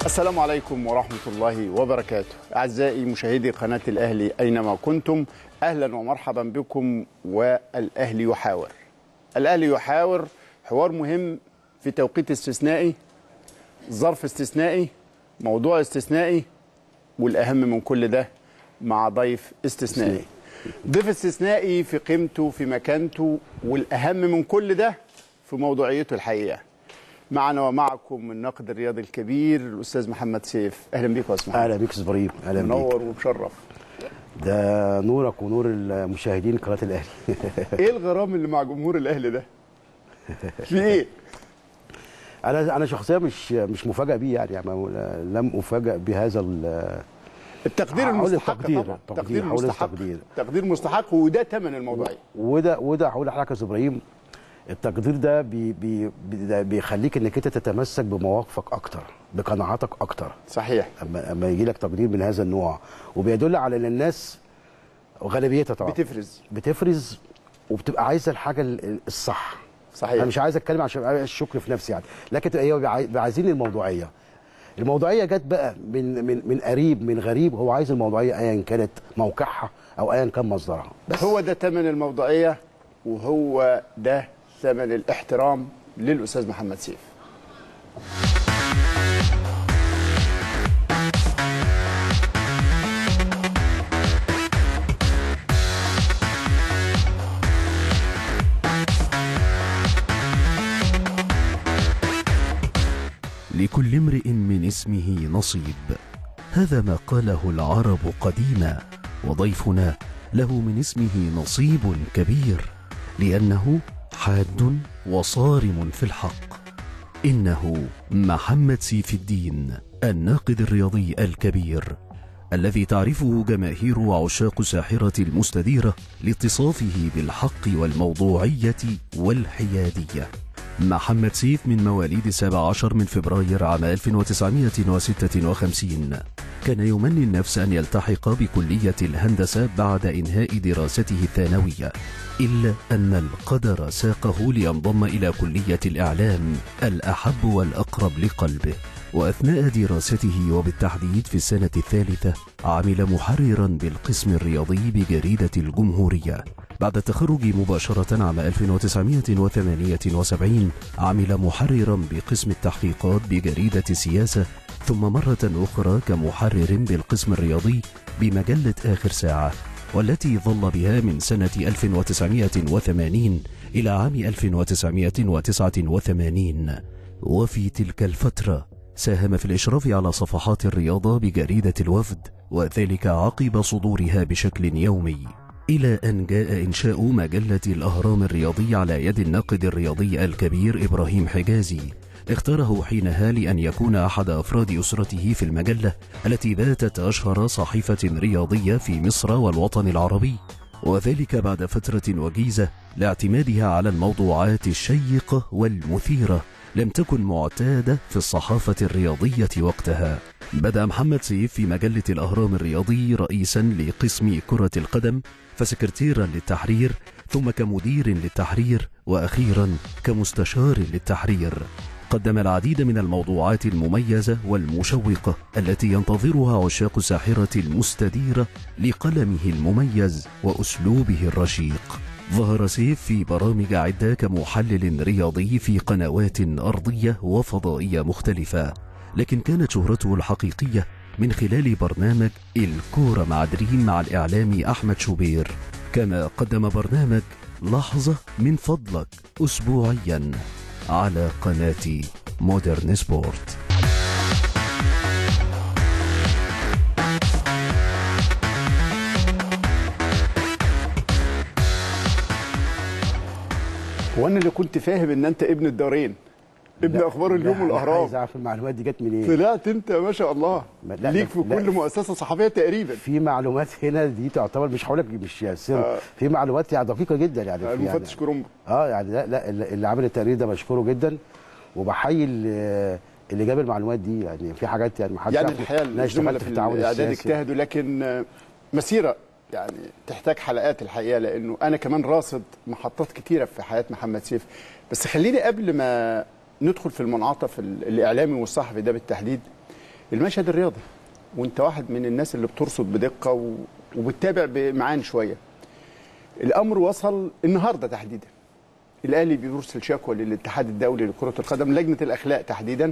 السلام عليكم ورحمة الله وبركاته أعزائي مشاهدي قناة الأهلي أينما كنتم أهلا ومرحبا بكم والأهلي يحاور الأهلي يحاور حوار مهم في توقيت استثنائي ظرف استثنائي موضوع استثنائي والأهم من كل ده مع ضيف استثنائي ضيف استثنائي في قيمته في مكانته والأهم من كل ده في موضوعيته الحقيقة معنا ومعكم الناقد الرياضي الكبير الاستاذ محمد سيف اهلا بيك يا استاذ محمد اهلا بيك استاذ ابراهيم اهلا بيك منور ومشرف ده نورك ونور المشاهدين قناه الاهلي ايه الغرام اللي مع جمهور الاهلي ده في ايه انا انا شخصيا مش مش مفاجئ بيه يعني, يعني لم افاجئ بهذا ال- التقدير هقول المستحق التقدير، طبعا تقدير، تقدير هقول مستحق التقدير. تقدير مستحق وده ثمن الموضوعيه وده وده هقول لحضرتك يا استاذ ابراهيم التقدير ده بي بي بي- ده بيخليك انك انت تتمسك بمواقفك اكتر بقناعاتك اكتر صحيح اما اما يجي لك تقدير من هذا النوع وبيدل على ان الناس غالبيتها طبعا بتفرز بتفرز وبتبقى عايزه الحاجه ال- الصح صحيح انا مش عايز اتكلم عشان أبقى الشكر في نفسي يعني لكن هي بيبقى عايزين الموضوعيه الموضوعيه جت بقى من من من قريب من غريب هو عايز الموضوعيه ايا كانت موقعها او ايا كان مصدرها بس هو ده ثمن الموضوعيه وهو ده ثمن الاحترام للاستاذ محمد سيف لكل امرئ من اسمه نصيب هذا ما قاله العرب قديما وضيفنا له من اسمه نصيب كبير لانه حاد وصارم في الحق انه محمد سيف الدين الناقد الرياضي الكبير الذي تعرفه جماهير وعشاق ساحرة المستديرة لاتصافه بالحق والموضوعية والحيادية محمد سيف من مواليد 17 من فبراير عام 1956 كان يمني النفس أن يلتحق بكلية الهندسة بعد إنهاء دراسته الثانوية إلا أن القدر ساقه لينضم إلى كلية الإعلام الأحب والأقرب لقلبه وأثناء دراسته وبالتحديد في السنة الثالثة عمل محررا بالقسم الرياضي بجريدة الجمهورية بعد التخرج مباشرة عام 1978 عمل محررا بقسم التحقيقات بجريدة السياسة ثم مرة أخرى كمحرر بالقسم الرياضي بمجلة آخر ساعة والتي ظل بها من سنة 1980 إلى عام 1989 وفي تلك الفترة ساهم في الإشراف على صفحات الرياضة بجريدة الوفد وذلك عقب صدورها بشكل يومي إلى أن جاء إنشاء مجلة الأهرام الرياضي على يد الناقد الرياضي الكبير إبراهيم حجازي اختاره حينها لأن يكون أحد أفراد أسرته في المجلة التي باتت أشهر صحيفة رياضية في مصر والوطن العربي وذلك بعد فترة وجيزة لاعتمادها على الموضوعات الشيقة والمثيرة لم تكن معتادة في الصحافة الرياضية وقتها بدأ محمد سيف في مجلة الأهرام الرياضي رئيسا لقسم كرة القدم فسكرتيرا للتحرير ثم كمدير للتحرير وأخيرا كمستشار للتحرير قدم العديد من الموضوعات المميزة والمشوقة التي ينتظرها عشاق الساحرة المستديرة لقلمه المميز وأسلوبه الرشيق ظهر سيف في برامج عدة كمحلل رياضي في قنوات أرضية وفضائية مختلفة لكن كانت شهرته الحقيقية من خلال برنامج الكورة مع دريم مع الإعلامي أحمد شوبير كما قدم برنامج لحظة من فضلك أسبوعيا على قناة مودرن سبورت وانا اللي كنت فاهم ان انت ابن الدارين ابن لا، اخبار اليوم لا، والاهرام عايز اعرف المعلومات دي جت منين طلعت انت ما شاء الله ما- لا، ليك في لا، كل لا. مؤسسه صحفيه تقريبا في معلومات هنا دي تعتبر مش هقول لك مش سر آه. في معلومات يعني دقيقه جدا يعني في المفتش يعني كرومبو اه يعني لا لا اللي اللي عامل التقرير ده بشكره جدا وبحيي اللي اللي جاب المعلومات دي يعني في حاجات يعني ما حدش يعني يعرف الحقيقه إن انا الزملاء اشتغلت في في التعاون الاعداد السياسي اجتهدوا لكن آه، مسيره يعني تحتاج حلقات الحقيقه لانه انا كمان راصد محطات كتيره في حياه محمد سيف بس خليني قبل ما ندخل في المنعطف ال- الاعلامي والصحفي ده بالتحديد المشهد الرياضي وانت واحد من الناس اللي بترصد بدقه و... وبتتابع بمعان شويه الامر وصل النهارده تحديدا الاهلي بيرسل شكوى للاتحاد الدولي لكره القدم لجنه الاخلاق تحديدا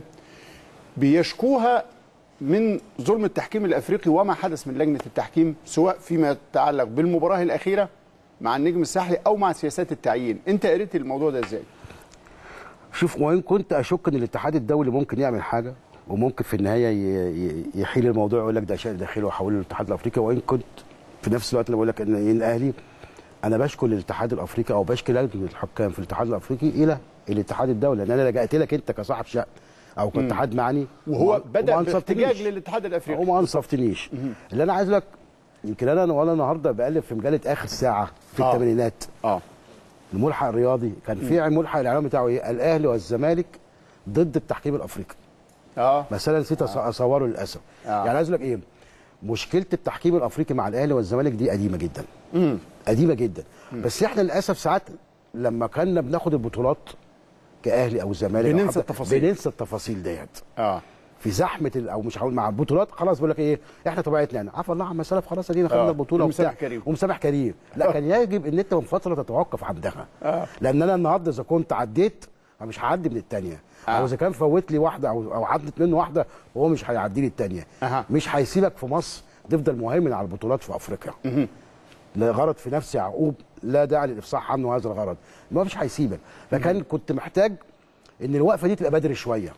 بيشكوها من ظلم التحكيم الافريقي وما حدث من لجنه التحكيم سواء فيما يتعلق بالمباراه الاخيره مع النجم الساحلي او مع سياسات التعيين انت قريت الموضوع ده ازاي شوف وان كنت اشك ان الاتحاد الدولي ممكن يعمل حاجه وممكن في النهايه ي- ي- يحيل الموضوع يقول لك ده شيء داخلي وحوله للاتحاد الافريقي وان كنت في نفس الوقت انا بقول لك ان إن الاهلي انا بشكو الاتحاد الافريقي او بشكي لجنه الحكام في الاتحاد الافريقي الى الاتحاد الدولي لان انا لجأت لك انت كصاحب شأن او كاتحاد معني وهو وما- بدا وما باحتجاج أنصفتنيش. للاتحاد الافريقي وما انصفتنيش اللي انا عايز لك يمكن انا وانا النهارده بقلب في مجله اخر ساعه في آه. الثمانينات اه الملحق الرياضي كان في ملحق الاعلام بتاعه ايه الاهلي والزمالك ضد التحكيم الافريقي اه بس انا نسيت أص- اصوره للاسف آه. يعني عايز اقول لك ايه مشكله التحكيم الافريقي مع الاهلي والزمالك دي قديمه جدا قديمه جدا بس احنا للاسف ساعات لما كنا بناخد البطولات كاهلي او زمالك أو بننسى حتى- التفاصيل. بننسى التفاصيل ديت اه في زحمه ال- او مش هقول مع البطولات خلاص بقول لك ايه احنا طبيعتنا يعني عفوا الله عما سلف خلاص ادينا خدنا آه. البطوله ومسامح وبتاع. كريم. ومسامح كريم لا كان يجب ان انت من فتره تتوقف عندها آه. لان انا النهارده اذا كنت عديت مش هعدي من الثانيه آه. او اذا كان فوت لي واحده او او عدت منه واحده وهو مش هيعدي لي الثانيه أها. مش هيسيبك في مصر تفضل مهيمن على البطولات في افريقيا لا غرض في نفس يعقوب لا داعي للافصاح عنه هذا الغرض ما فيش هيسيبك فكان كنت محتاج ان الوقفه دي تبقى بدري شويه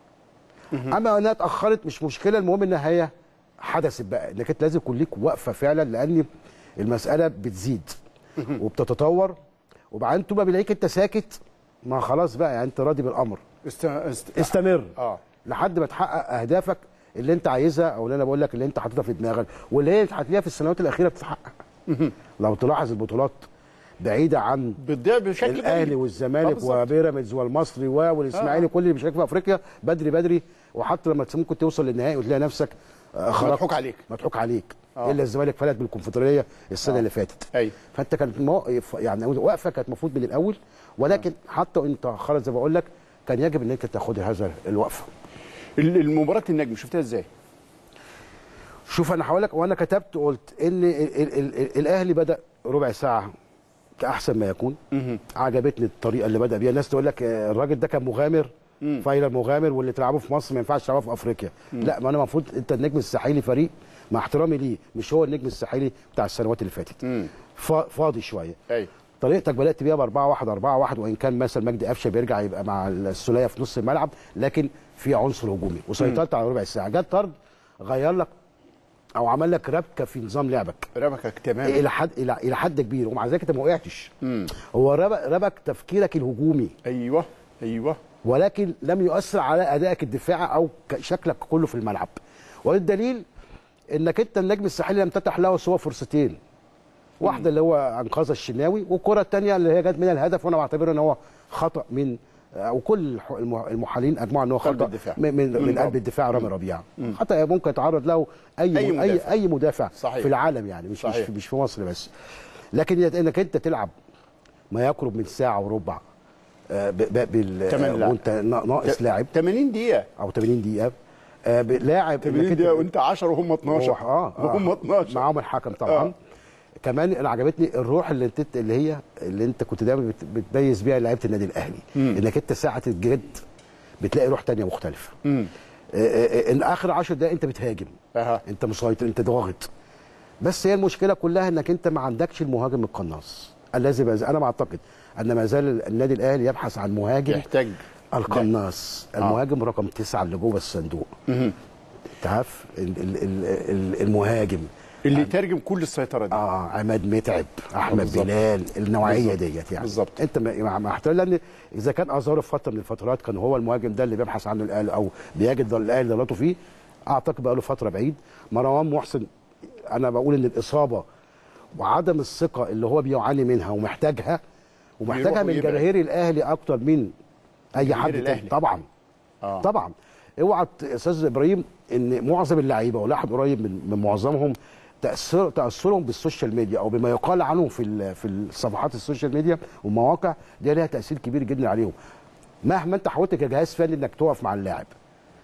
اما انها اتاخرت مش مشكله المهم انها هي حدثت بقى انك انت لازم يكون ليك وقفه فعلا لان المساله بتزيد وبتتطور وبعدين طول ما بيلاقيك انت ساكت ما خلاص بقى يعني انت راضي بالامر است... است... استمر اه لحد ما تحقق اهدافك اللي انت عايزها او اللي انا بقول لك اللي انت حاططها في دماغك واللي هي هتلاقيها في السنوات الاخيره بتتحقق لو تلاحظ البطولات بعيده عن بتضيع بشكل الاهلي غريب. آه، والزمالك بالظبط. وبيراميدز والمصري و- والاسماعيلي آه. كل اللي بيشارك في افريقيا بدري بدري وحتى لما ممكن توصل للنهائي وتلاقي نفسك آه، خرجت. مضحوك عليك. مضحوك عليك آه. الا الزمالك فلت بالكونفدراليه السنه آه. اللي فاتت ايوه فانت كانت موقف يعني وقفه كانت المفروض من الاول ولكن حتى وانت خرج زي ما بقول لك كان يجب ان انت تاخد هذا الوقفه ال- المباراه النجم شفتها ازاي؟ شوف انا هقول لك وانا كتبت قلت ان ال ال ال ال الاهلي بدا ربع ساعه كاحسن ما يكون عجبتني الطريقه اللي بدا بيها الناس تقول لك آه، الراجل ده كان مغامر فايلر مغامر واللي تلعبه في مصر ما ينفعش تلعبه في افريقيا لا ما انا المفروض انت النجم الساحلي فريق مع احترامي ليه مش هو النجم الساحلي بتاع السنوات اللي فاتت فا- فاضي شويه ايوه طريقتك بدات بيها ب 4 1 4 1 وان كان مثلا مجدي قفشه بيرجع يبقى مع السوليه في نص الملعب لكن في عنصر هجومي وسيطرت على ربع ساعه جت طرد غير لك او عمل لك ربكه في نظام لعبك ربكك تماما الى حد الى الى حد كبير ومع ذلك انت ما وقعتش هو ربك, ربك تفكيرك الهجومي ايوه ايوه ولكن لم يؤثر على ادائك الدفاعي او ك- شكلك كله في الملعب والدليل انك انت النجم الساحلي لم تتح له سوى فرصتين واحده اللي هو انقذ الشناوي والكره الثانيه اللي هي جت من الهدف وانا بعتبره ان هو خطا من وكل الح- الم- المحللين اجمعوا ان هو قلب خطا الدفاع. من من, من من رب. قلب الدفاع رامي ربيعه خطا ممكن يتعرض له اي أي اي مدافع. مدافع, أي مدافع صحيح. في العالم يعني مش مش صحيح. في- مش في مصر بس لكن انك انت تلعب ما يقرب من ساعه وربع آه، ب- ب- بال تمن لاعب. وانت نا- ناقص لاعب 80 دقيقه او 80 دقيقه آه، ب- لاعب 80 إنك أنت- دقيقه وانت 10 وهم 12 هو- اه آه. وهم 12 معاهم الحكم طبعا آه. كمان انا عجبتني الروح اللي انت اللي هي اللي انت كنت دايما بت- بتميز بيها لعيبه النادي الاهلي انك انت ساعه الجد بتلاقي روح تانية مختلفه آه، آه، آه، ان اخر 10 دقائق انت بتهاجم أها. انت مسيطر انت ضاغط بس هي المشكله كلها انك انت ما عندكش المهاجم القناص الذي بز... انا بعتقد ان ما زال النادي الاهلي يبحث عن مهاجم يحتاج القناص المهاجم رقم تسعة اللي جوه الصندوق انت عارف ال- ال- ال- ال- المهاجم اللي يترجم كل السيطره دي اه عماد متعب احمد بالظبط. بلال النوعيه بالظبط. ديت يعني بالظبط. انت ما- مع مع احترام لان اذا كان ازارو في فتره من الفترات كان هو المهاجم ده اللي بيبحث عنه الاهلي او بيجد الاهلي ضلاته فيه اعتقد بقى له فتره بعيد مروان محسن انا بقول ان الاصابه وعدم الثقه اللي هو بيعاني منها ومحتاجها ومحتاجها بيروح من ويبعد. جماهير الاهلي اكتر من اي جماهير حد تاني الأهلي. طبعا آه. طبعا اوعى ت- استاذ ابراهيم ان معظم اللعيبه ولا احد قريب من, من معظمهم تاثر تاثرهم بالسوشيال ميديا او بما يقال عنهم في ال- في الصفحات السوشيال ميديا والمواقع دي لها تاثير كبير جدا عليهم مهما انت حاولت كجهاز فني انك تقف مع اللاعب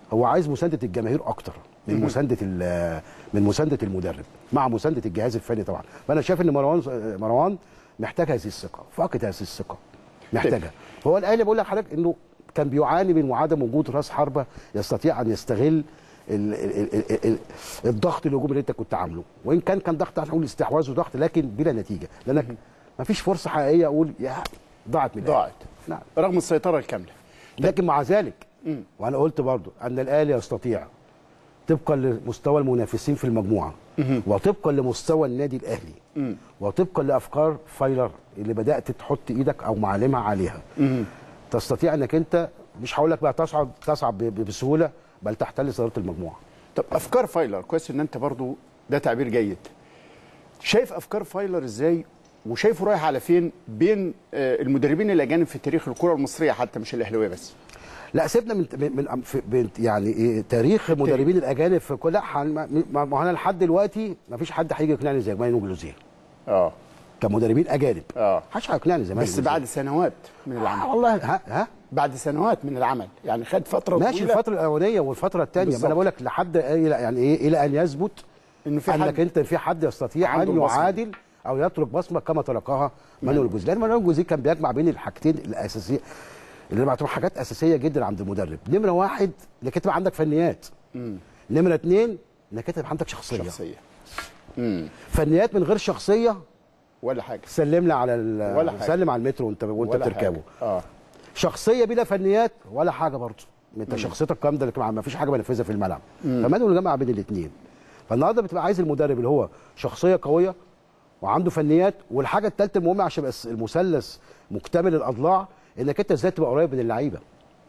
هو عايز مسانده الجماهير اكتر من مسانده ال- من مسانده المدرب مع مسانده الجهاز الفني طبعا فانا شايف ان مروان مروان محتاج هذه الثقه فاقد هذه الثقه محتاجها هو الاهلي بقول لحضرتك انه كان بيعاني من عدم وجود راس حربه يستطيع ان يستغل ال ال ال ال الضغط الهجومي اللي انت كنت عامله وان كان كان ضغط هنقول استحواذ وضغط لكن بلا نتيجه لانك ما فيش فرصه حقيقيه اقول يا ضاعت من الأهلي. ضاعت نعم رغم السيطره الكامله لكن مع ذلك وانا قلت برضو ان الاهلي يستطيع طبقا لمستوى المنافسين في المجموعه وطبقا لمستوى النادي الاهلي وطبقا لافكار فايلر اللي بدات تحط ايدك او معلمها عليها تستطيع انك انت مش هقول لك بقى تصعد تصعد ب- ب- بسهوله بل تحتل صداره المجموعه طب افكار فايلر كويس ان انت برضو ده تعبير جيد شايف افكار فايلر ازاي وشايفه رايح على فين بين آه، المدربين الاجانب في تاريخ الكره المصريه حتى مش الاهلاويه بس لا سيبنا من من, من في- من يعني إيه تاريخ المدربين الاجانب في كل لا حن- ما ما- ما انا لحد دلوقتي ما فيش حد هيجي يقنعني زي مانو جلوزيه اه كمدربين اجانب اه محدش هيقنعني زي مانو بس جلوزيه. بعد سنوات من آه العمل والله ها ها بعد سنوات من العمل يعني خد فتره ماشي طويله الفتره الاولانيه والفتره الثانيه ما بالظبط. انا بقول لك لحد الى يعني ايه الى ان يثبت إنه في انك حد انت في حد يستطيع عنده ان البصمة. يعادل او يترك بصمه كما تركها مانويل جوزيه لان مانويل جوزيه كان بيجمع بين الحاجتين الاساسيه اللي بعتبرها حاجات اساسيه جدا عند المدرب نمره واحد انك تبقى عندك فنيات نمره اثنين انك تبقى عندك شخصيه, شخصية. شخصيه امم فنيات من غير شخصيه ولا حاجه سلم لي على ال- ولا حاجة. سلم على المترو وانت وانت ولا بتركبه حاجة. اه شخصيه بلا فنيات ولا حاجه برضه انت شخصيتك جامده لكن ما فيش حاجه بنفذها في الملعب فمانويل جمع بين الاثنين فالنهارده بتبقى عايز المدرب اللي هو شخصيه قويه وعنده فنيات والحاجه الثالثه المهمه عشان يبقى المثلث مكتمل الاضلاع انك انت ازاي تبقى قريب من اللعيبه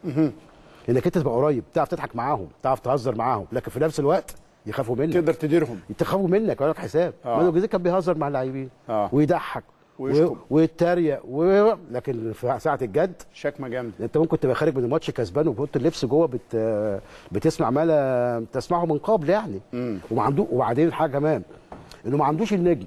انك انت تبقى قريب تعرف تضحك معاهم تعرف تهزر معاهم لكن في نفس الوقت يخافوا منك تقدر تديرهم يتخافوا منك ويقول لك حساب آه. مانويل جوزيه كان بيهزر مع اللاعبين آه. ويضحك ويشكم. و- ويتريق و... لكن في ساعه الجد شكمه جامده انت ممكن تبقى خارج من الماتش كسبان وبوت اللبس جوه بت... بتسمع ما لا تسمعه من قبل يعني وما عنده وبعدين الحاجه كمان انه ما عندوش النجم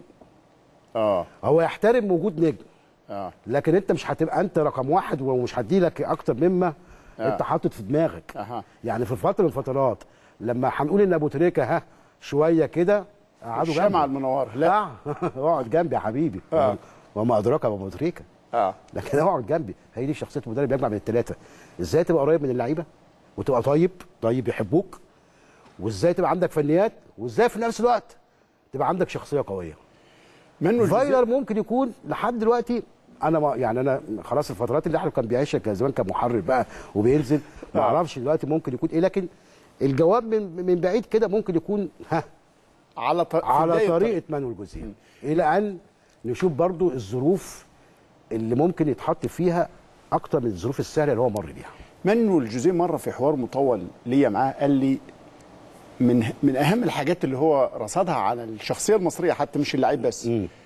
اه هو يحترم وجود نجم اه لكن انت مش هتبقى انت رقم واحد ومش هدي لك اكتر مما آه. انت حاطط في دماغك اها يعني في فتره من الفترات لما هنقول ان ابو تريكه ها شويه كده قعدوا الشمعة جنبي المنورة لا لا اقعد جنبي يا حبيبي آه. وما ادراك ابو تريكه اه لكن اقعد جنبي هي دي شخصيه المدرب يجمع بين الثلاثه ازاي تبقى قريب من اللعيبه وتبقى طيب طيب يحبوك وازاي تبقى عندك فنيات وازاي في نفس الوقت تبقى عندك شخصيه قويه منه فايلر ممكن يكون لحد دلوقتي انا ما يعني انا خلاص الفترات اللي احنا كان بيعيشها كان زمان كان محرر بقى وبينزل ما آه. اعرفش دلوقتي ممكن يكون ايه لكن الجواب من من بعيد كده ممكن يكون ها على ط... في على بداية طريقه مانويل جوزيه الى ان نشوف برضو الظروف اللي ممكن يتحط فيها اكتر من الظروف السهله اللي هو مر بيها منه الجوزيه مره في حوار مطول ليا معاه قال لي من من اهم الحاجات اللي هو رصدها على الشخصيه المصريه حتى مش اللعيب بس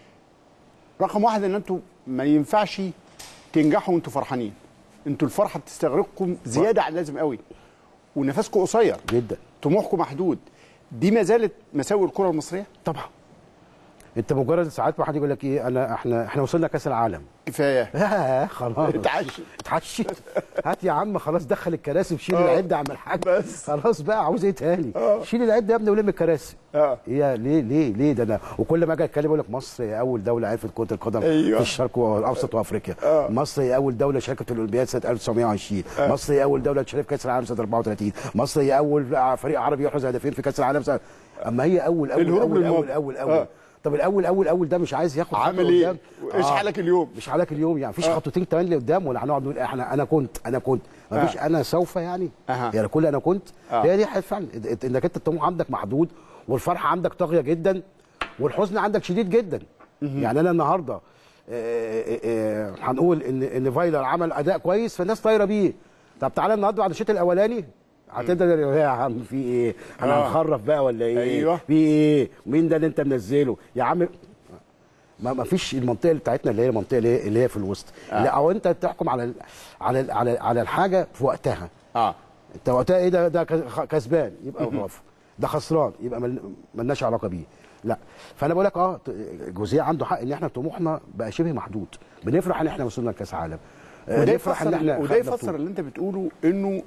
رقم واحد ان انتوا ما ينفعش تنجحوا وانتوا فرحانين انتوا الفرحه بتستغرقكم زياده عن اللازم قوي ونفسكم قصير جدا طموحكم محدود دي ما زالت مساوي الكره المصريه طبعا انت مجرد ساعات ما حد يقول لك ايه انا احنا احنا وصلنا كاس العالم كفايه آه خلاص اتعشت. اتعشت هات يا عم خلاص دخل الكراسي وشيل آه. العده يا عم الحاج بس. خلاص بقى عاوز ايه تاني آه. شيل العده يا ابني ولم الكراسي اه ايه ليه ليه ليه ده انا وكل ما اجي اتكلم اقول لك مصر هي اول دوله عرفت كره القدم أيوة. في الشرق والاوسط وافريقيا آه. مصر هي اول دوله شاركت في الاولمبياد سنه 1920 مصر هي اول دوله تشارك في كاس العالم سنه 34 مصر هي اول فريق عربي يحرز هدفين في كاس العالم سنه اما هي اول اول الهروب اول للماضي. اول اول, أول. آه. طب الاول اول اول ده مش عايز ياخد خطوة عامل ايه؟ قدام؟ ايش آه. حالك اليوم؟ مش حالك اليوم يعني مفيش خطوتين كمان لقدام ولا هنقعد نقول احنا انا كنت انا كنت مفيش انا سوف يعني أها. يعني كل انا كنت آه. هي دي حاجة فعلا إد- انك انت الطموح عندك محدود والفرحه عندك طاغيه جدا والحزن عندك شديد جدا يعني انا النهارده آه، آه، آه، هنقول ان ان فايلر عمل اداء كويس فالناس طايره بيه طب تعالى النهارده بعد الشوط الاولاني هتبدا يا عم في ايه؟ احنا آه. هنخرف بقى ولا ايه؟ أيوة. في ايه؟ مين ده اللي انت منزله؟ يا عم ما ما فيش المنطقه بتاعتنا اللي هي المنطقه اللي هي, اللي هي في الوسط آه. لا او انت تحكم على ال- على ال- على على الحاجه في وقتها اه انت وقتها ايه ده ده كس- كسبان يبقى برافو ده خسران يبقى مل- ملناش علاقه بيه لا فانا بقول لك اه ت- جوزيه عنده حق ان احنا طموحنا بقى شبه محدود بنفرح ان احنا وصلنا لكاس عالم آه، وده نفرح يفسر ان احنا وده خدنا يفسر بطولة. اللي انت بتقوله انه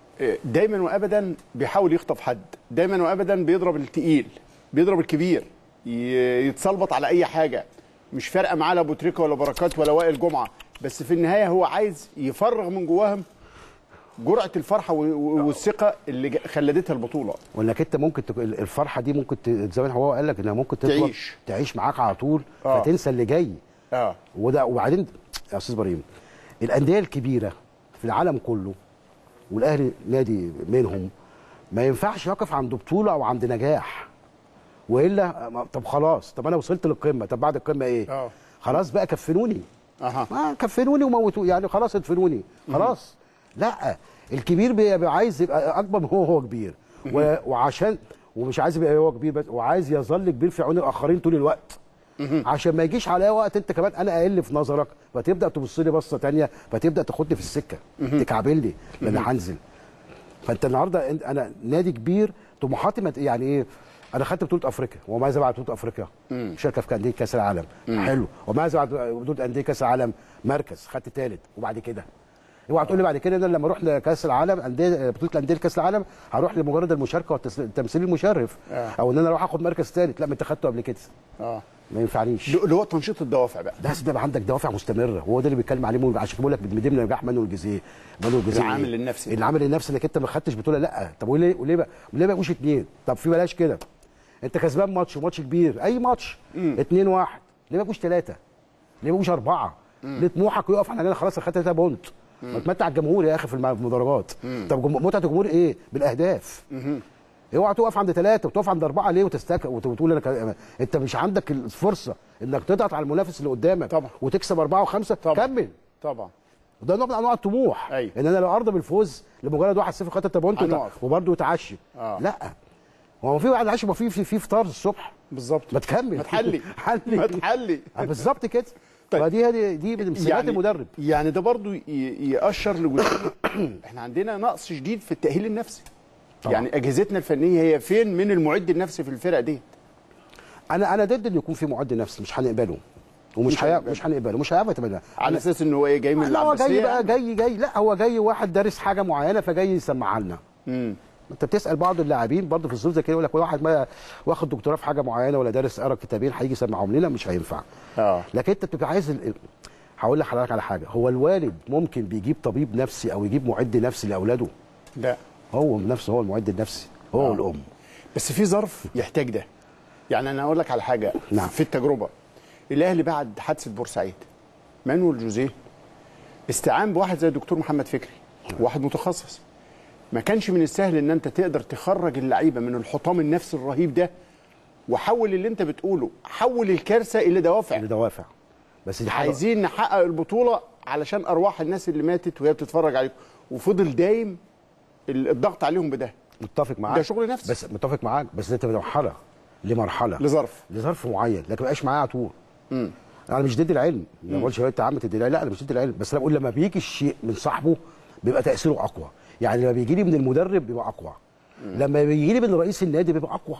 دايما وابدا بيحاول يخطف حد دايما وابدا بيضرب التقيل بيضرب الكبير ي- يتسلبط على اي حاجه مش فارقه معاه لا ابو تريكه ولا بركات ولا وائل جمعه بس في النهايه هو عايز يفرغ من جواهم جرعه الفرحه و- و- والثقه اللي ج- خلدتها البطوله وانك انت ممكن تك... الفرحه دي ممكن ت... زي ما هو قال لك انها ممكن تطول تعيش. تعيش معاك على طول آه. فتنسى اللي جاي اه وده وبعدين يا استاذ ابراهيم الانديه الكبيره في العالم كله والاهلي نادي منهم ما ينفعش يقف عند بطوله او عند نجاح والا ما- طب خلاص طب انا وصلت للقمه طب بعد القمه ايه آه. خلاص بقى كفنوني اها ما كفنوني وموتوا يعني خلاص ادفنوني خلاص لا الكبير بيبقى عايز يبقى اكبر من هو هو كبير و... وعشان ومش عايز يبقى هو كبير بس وعايز يظل كبير في عيون الاخرين طول الوقت عشان ما يجيش عليا وقت انت كمان انا اقل في نظرك فتبدا تبص لي بصه تانية فتبدا تاخدني في السكه تكعبلني لان هنزل فانت النهارده أنت- انا نادي كبير طموحاتي ما ت- يعني ايه انا خدت بطوله افريقيا وماذا بعد بطوله افريقيا شركه في انديه كاس العالم حلو وماذا بعد بطوله انديه كاس العالم مركز خدت ثالث وبعد كده اوعى تقول لي بعد كده انا لما اروح لكاس العالم انديه بطوله الانديه كاس العالم هروح لمجرد المشاركه والتمثيل المشرف آه. او ان انا اروح اخد مركز ثالث لا ما انت خدته قبل كده اه ما ينفعنيش اللي هو تنشيط الدوافع بقى ده لازم يبقى عندك دوافع مستمره هو ده اللي بيتكلم عليه مو- عشان كده بقول لك من ضمن نجاح مانويل جوزيه مانويل جوزيه العامل إيه؟ النفسي. العامل النفسي انك انت ما خدتش بطوله لا طب وليه وليه بقى وليه ما يبقوش اثنين طب في بلاش كده انت كسبان ماتش وماتش كبير اي ماتش 2 1 ليه ما يبقوش ثلاثه ليه ما يبقوش اربعه ليه طموحك يقف على انا خلاص أنا خدت 3 بونت ما تمتع الجمهور يا اخي في الم- في المدرجات طب جم- متعه الجمهور ايه بالاهداف اوعى تقف عند ثلاثه وتقف عند اربعه ليه وتستك وت- وتقول انا ك... انت مش عندك الفرصه انك تضغط على المنافس اللي قدامك طبعا. وتكسب اربعه وخمسه طبعا. كمل طبعا ده نوع من انواع الطموح أيوة. ان انا لو ارضى بالفوز لمجرد 1-0 خدت التابونت هنقف. وبرده يتعشى آه. لا هو في واحد عايش ما في في في فطار الصبح بالظبط ما تكمل ما تحلي حلي ما تحلي آه، بالظبط كده طيب. فدي هذه دي من سمات المدرب يعني ده برضو ي- يأشر لجزئيه احنا عندنا نقص شديد في التأهيل النفسي طبعا. يعني اجهزتنا الفنيه هي فين من المعد النفسي في الفرق دي انا انا ضد ان يكون في معد نفسي مش هنقبله ومش مش هي... هنقبله. مش هنقبله مش هيعرف يتبنى على اساس انه هو ايه جاي من لا هو جاي العباسية بقى يعني؟ جاي جاي لا هو جاي واحد دارس حاجه معينه فجاي يسمعها لنا مم. انت بتسال بعض اللاعبين برضه في الظروف زي كده يقول لك واحد ما واخد دكتوراه في حاجه معينه ولا دارس قرا كتابين هيجي يسمعهم لنا مش هينفع اه لكن انت بتبقى عايز ال... هقول لحضرتك على حاجه هو الوالد ممكن بيجيب طبيب نفسي او يجيب معد نفسي لاولاده لا هو بنفسه هو المعد النفسي هو آه. والام بس في ظرف يحتاج ده يعني انا اقول لك على حاجه نعم. في التجربه الاهلي بعد حادثه بورسعيد مانويل جوزيه استعان بواحد زي الدكتور محمد فكري واحد متخصص ما كانش من السهل ان انت تقدر تخرج اللعيبه من الحطام النفسي الرهيب ده وحول اللي انت بتقوله حول الكارثه الى دوافع لدوافع بس دي حاجه عايزين نحقق البطوله علشان ارواح الناس اللي ماتت وهي بتتفرج عليكم وفضل دايم ال- الضغط عليهم بده متفق معاك ده شغل نفسي. بس متفق معاك بس انت مرحله لمرحله لظرف لظرف معين لكن ما يبقاش معايا على طول انا مش ضد العلم ما بقولش انت عم تدي العلم لا انا مش ضد العلم بس انا بقول لما بيجي الشيء من صاحبه بيبقى تاثيره اقوى يعني لما بيجي لي من المدرب بيبقى اقوى لما بيجي لي من رئيس النادي بيبقى اقوى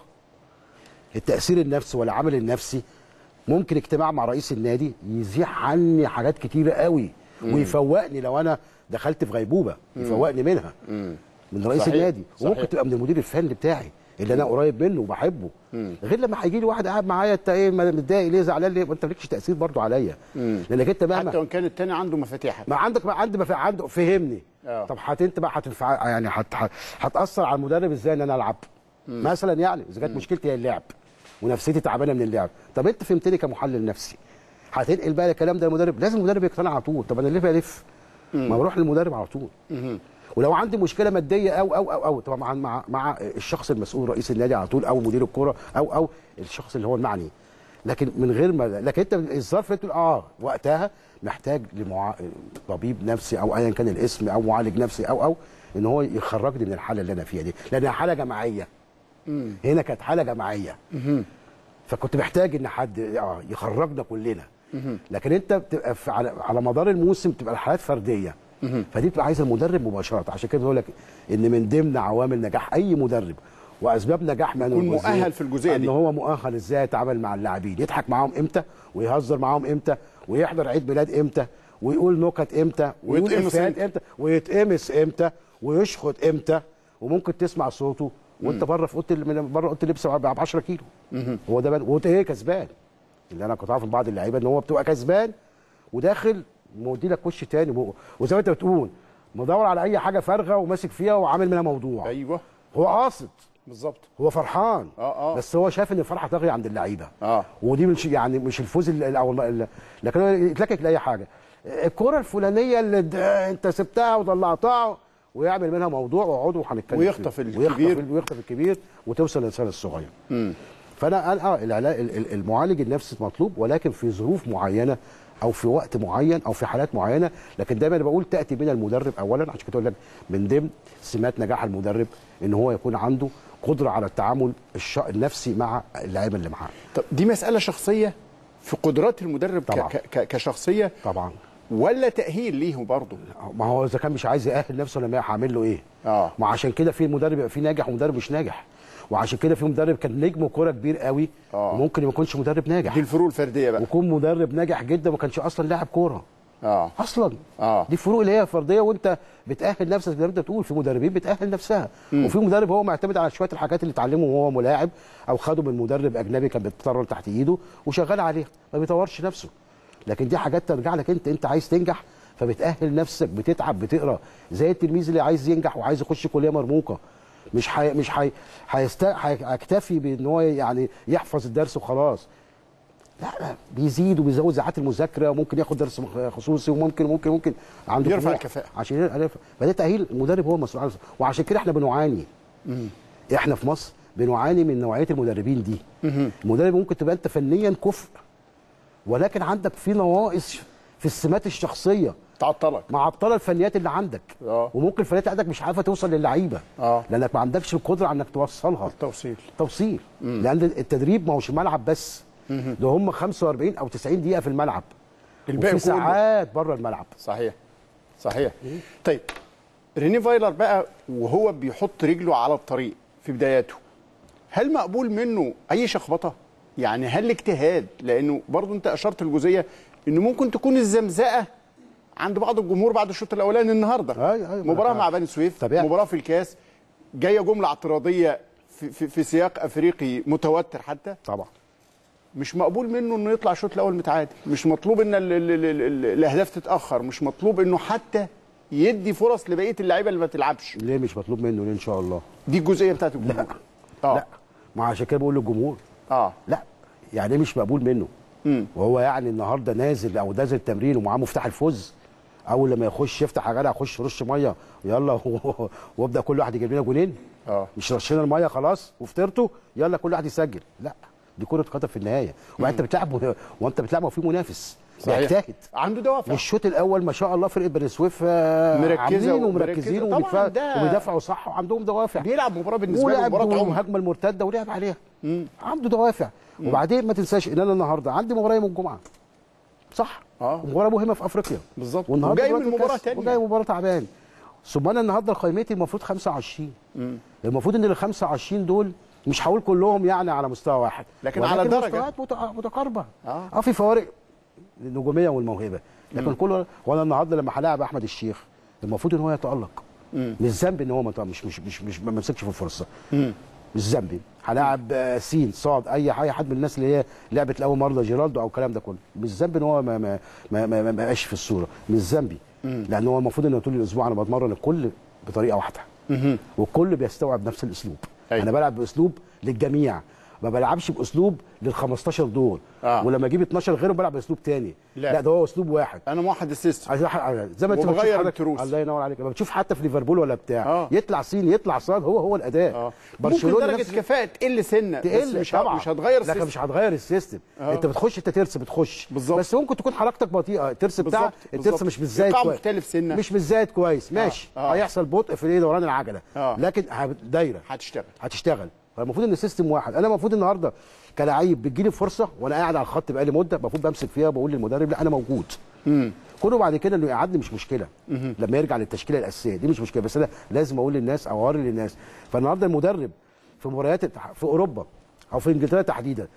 التاثير النفسي والعمل النفسي ممكن اجتماع مع رئيس النادي يزيح عني حاجات كتيره قوي ويفوقني لو انا دخلت في غيبوبه يفوقني منها من رئيس صحيح، النادي صحيح. وممكن تبقى من المدير الفني بتاعي اللي انا قريب منه وبحبه غير لما هيجي لي واحد قاعد معايا انت ايه متضايق ليه زعلان ليه وانت مالكش تاثير برضو عليا لانك انت مهما حتى وان كان التاني عنده مفاتيحك ما عندك ما عندي ما في عنده فهمني آه. طب هت انت بقى هتنفع يعني هت هت- هتاثر على المدرب ازاي ان انا العب مثلا يعني اذا كانت مشكلتي هي اللعب ونفسيتي تعبانه من اللعب طب انت فهمتني كمحلل نفسي هتنقل بقى الكلام ده للمدرب لازم المدرب يقتنع على طول طب انا ليه بلف ما بروح للمدرب على طول ولو عندي مشكله ماديه او او او او طبعا مع مع مع الشخص المسؤول رئيس النادي على طول او مدير الكوره او او الشخص اللي هو المعني لكن من غير ما لكن انت الظرف اللي تقول اه وقتها محتاج لمع... طبيب نفسي او ايا كان الاسم او معالج نفسي او او ان هو يخرجني من الحاله اللي انا فيها دي لانها حاله جماعيه هنا كانت حاله جماعيه فكنت محتاج ان حد اه يخرجنا كلنا لكن انت بتبقى في على, على مدار الموسم بتبقى الحالات فرديه فدي بتبقى عايزه المدرب مباشره عشان كده بقول لك ان من ضمن عوامل نجاح اي مدرب واسباب نجاح مانويل يكون جوزيه مؤهل في الجزئية ان دي. هو مؤهل ازاي يتعامل مع اللاعبين يضحك معاهم امتى ويهزر معاهم امتى ويحضر عيد ميلاد امتى ويقول نكت امتى ويقول ويتقمص افيهات امتى. امتى ويتقمص امتى ويشخط امتى وممكن تسمع صوته وانت بره في اوضه ال- من بره اوضه اللبس ب 10 كيلو هو ده بقى- وانت ايه كسبان اللي انا كنت عارف من بعض اللعيبه ان هو بتبقى كسبان وداخل مودي لك وش تاني و- وزي ما انت بتقول مدور على اي حاجه فارغه وماسك فيها وعامل منها موضوع ايوه هو قاصد بالظبط هو فرحان آه، آه. بس هو شايف ان الفرحه طاغيه عند اللعيبه آه. ودي مش يعني مش الفوز ال- او ال- ال- لكن هو يتلكك لاي حاجه الكره الفلانيه اللي د- انت سبتها وطلعتها ويعمل منها موضوع ويقعدوا وهنتكلم ويخطف فيه. الكبير. ويخطف, ويخطف الكبير وتوصل للانسان الصغير فانا انا اه العلاج ال- ال- المعالج النفسي مطلوب ولكن في ظروف معينه او في وقت معين او في حالات معينه لكن دايما انا بقول تاتي من المدرب اولا عشان كده اقول لك من ضمن سمات نجاح المدرب ان هو يكون عنده قدره على التعامل الش... النفسي مع اللعيبه اللي معاه طب دي مساله شخصيه في قدرات المدرب ك- طبعاً. ك- ك- كشخصيه طبعا ولا تاهيل ليهم برضه ما هو اذا كان مش عايز يأهل نفسه لما هعمل له ايه آه. ما عشان كده في مدرب يبقى في ناجح ومدرب مش ناجح وعشان كده في مدرب كان نجم كوره كبير قوي آه. وممكن ما يكونش مدرب ناجح دي الفروق الفرديه بقى ويكون مدرب ناجح جدا وما كانش اصلا لاعب كوره اه اصلا آه. دي فروق اللي هي فرديه وانت بتاهل نفسك زي ما انت بتقول في مدربين بتاهل نفسها وفي مدرب هو معتمد على شويه الحاجات اللي اتعلمه وهو ملاعب او خده من مدرب اجنبي كان بيتطور تحت ايده وشغال عليها ما بيطورش نفسه لكن دي حاجات ترجع لك انت انت عايز تنجح فبتاهل نفسك بتتعب بتقرا زي التلميذ اللي عايز ينجح وعايز يخش كليه مرموقه مش حي... مش حي... هيست... هيكتفي بان هو يعني يحفظ الدرس وخلاص لا لا بيزيد وبيزود ساعات المذاكره وممكن ياخد درس مخ- خصوصي وممكن ممكن ممكن عنده يرفع طموح الكفاءة. عشان يرفع فده تاهيل المدرب هو المسؤول عنه وعشان كده احنا بنعاني احنا في مصر بنعاني من نوعيه المدربين دي المدرب ممكن تبقى انت فنيا كفء ولكن عندك في نواقص في السمات الشخصيه تعطلك معطله الفنيات اللي عندك آه. وممكن الفنيات عندك مش عارفه توصل للعيبه آه. لانك ما عندكش القدره على انك توصلها التوصيل توصيل لان التدريب ما هوش ملعب بس ده هم 45 او 90 دقيقه في الملعب الباقي وفي كله. ساعات بره الملعب صحيح صحيح طيب ريني فايلر بقى وهو بيحط رجله على الطريق في بداياته هل مقبول منه اي شخبطه يعني هل اجتهاد لانه برضو انت اشرت الجزئيه انه ممكن تكون الزمزقه عند بعض الجمهور بعد الشوط الاولاني النهارده أيوة، أيوة، ما مباراه أنا مع عارف. بني سويف طبيعي. مباراه في الكاس جايه جمله اعتراضيه في, في, في سياق افريقي متوتر حتى طبعا مش مقبول منه انه يطلع الشوط الاول متعادل مش مطلوب ان ال ال ال ال الاهداف تتاخر مش مطلوب انه حتى يدي فرص لبقيه اللعيبه اللي ما تلعبش ليه مش مطلوب منه ليه ان شاء الله دي الجزئيه بتاعت الجمهور اه لا ما عشان كده بقول للجمهور اه لا يعني ايه مش مقبول منه مم. وهو يعني النهارده نازل او نازل تمرين ومعاه مفتاح الفوز اول لما يخش يفتح يا جدع يخش رش ميه يلا وابدا كل واحد يجيب لنا جونين اه مش رشينا الميه خلاص وفطرته يلا كل واحد يسجل لا دي كره قدم في النهايه وانت بتلعب وانت بتلعب وفي منافس بيجتهد عنده دوافع والشوط الاول ما شاء الله فرقه بني سويف آه، مركزة عاملين ومركزة. ومركزين طبعاً وبيدفعوا ده- وبيدافعوا صح وعندهم دوافع بيلعب مباراه بالنسبه له ولعب مباراه عمر والهجمه المرتده ولعب عليها عنده دوافع وبعدين ما تنساش ان انا النهارده عندي مباراه يوم الجمعه صح آه. مباراه مهمه في افريقيا بالظبط. والنهارده وجاي مباراة من مباراة الكاس، تانية. وجاي مباراه تعبان ثم انا النهارده قائمتي المفروض 25 المفروض ان ال 25 دول مش هقول كلهم يعني على مستوى واحد لكن على درجة. مستويات مت- متقاربه آه. اه في فوارق النجوميه والموهبه لكن كل وانا النهارده لما هلاعب احمد الشيخ المفروض ان هو يتالق مش ذنبي ان هو ما مش مش مش مش ما مسكش في الفرصه مش ذنبي هلاعب آه، سين صاد اي اي حد من الناس اللي هي لعبت لاول مره جيرالدو او الكلام ده كله مش ذنبي ان هو ما ما ما ما, ما بقاش في الصوره مش ذنبي لان هو المفروض ان طول الاسبوع انا بتمرن الكل بطريقه واحده والكل بيستوعب نفس الاسلوب أيوة. انا بلعب باسلوب للجميع ما بلعبش باسلوب لل 15 دول آه. ولما اجيب 12 غيره بلعب باسلوب تاني لا. لا, ده هو اسلوب واحد انا موحد السيستم عايز أح- زي ما انت وبغير بتشوف حضرتك- التروس. الله ينور عليك لما بتشوف حتى في ليفربول ولا بتاع آه. يطلع صين يطلع صاد هو هو الاداء اه ممكن درجه نفس- كفاءه تقل سنه بس تقل مش طبعا مش هتغير لكن السيستم مش هتغير السيستم آه. انت بتخش انت ترس بتخش بالظبط. بس ممكن تكون حركتك بطيئه الترس بتاع بالظبط، الترس بالظبط. مش بالزايد إيقاع كويس مختلف سنة. مش بالزايد كويس ماشي آه. هيحصل بطء في ايه دوران العجله آه. لكن ه- دايره هتشتغل هتشتغل فالمفروض ان السيستم واحد انا المفروض النهارده كلاعب بتجيلي فرصه وانا قاعد على الخط بقالي مده المفروض بمسك فيها وبقول للمدرب لا انا موجود كله بعد كده انه يقعدني مش مشكله لما يرجع للتشكيله الاساسيه دي مش مشكله بس انا لازم اقول للناس او اوري للناس فالنهارده المدرب في مباريات التح- في اوروبا او في انجلترا تحديدا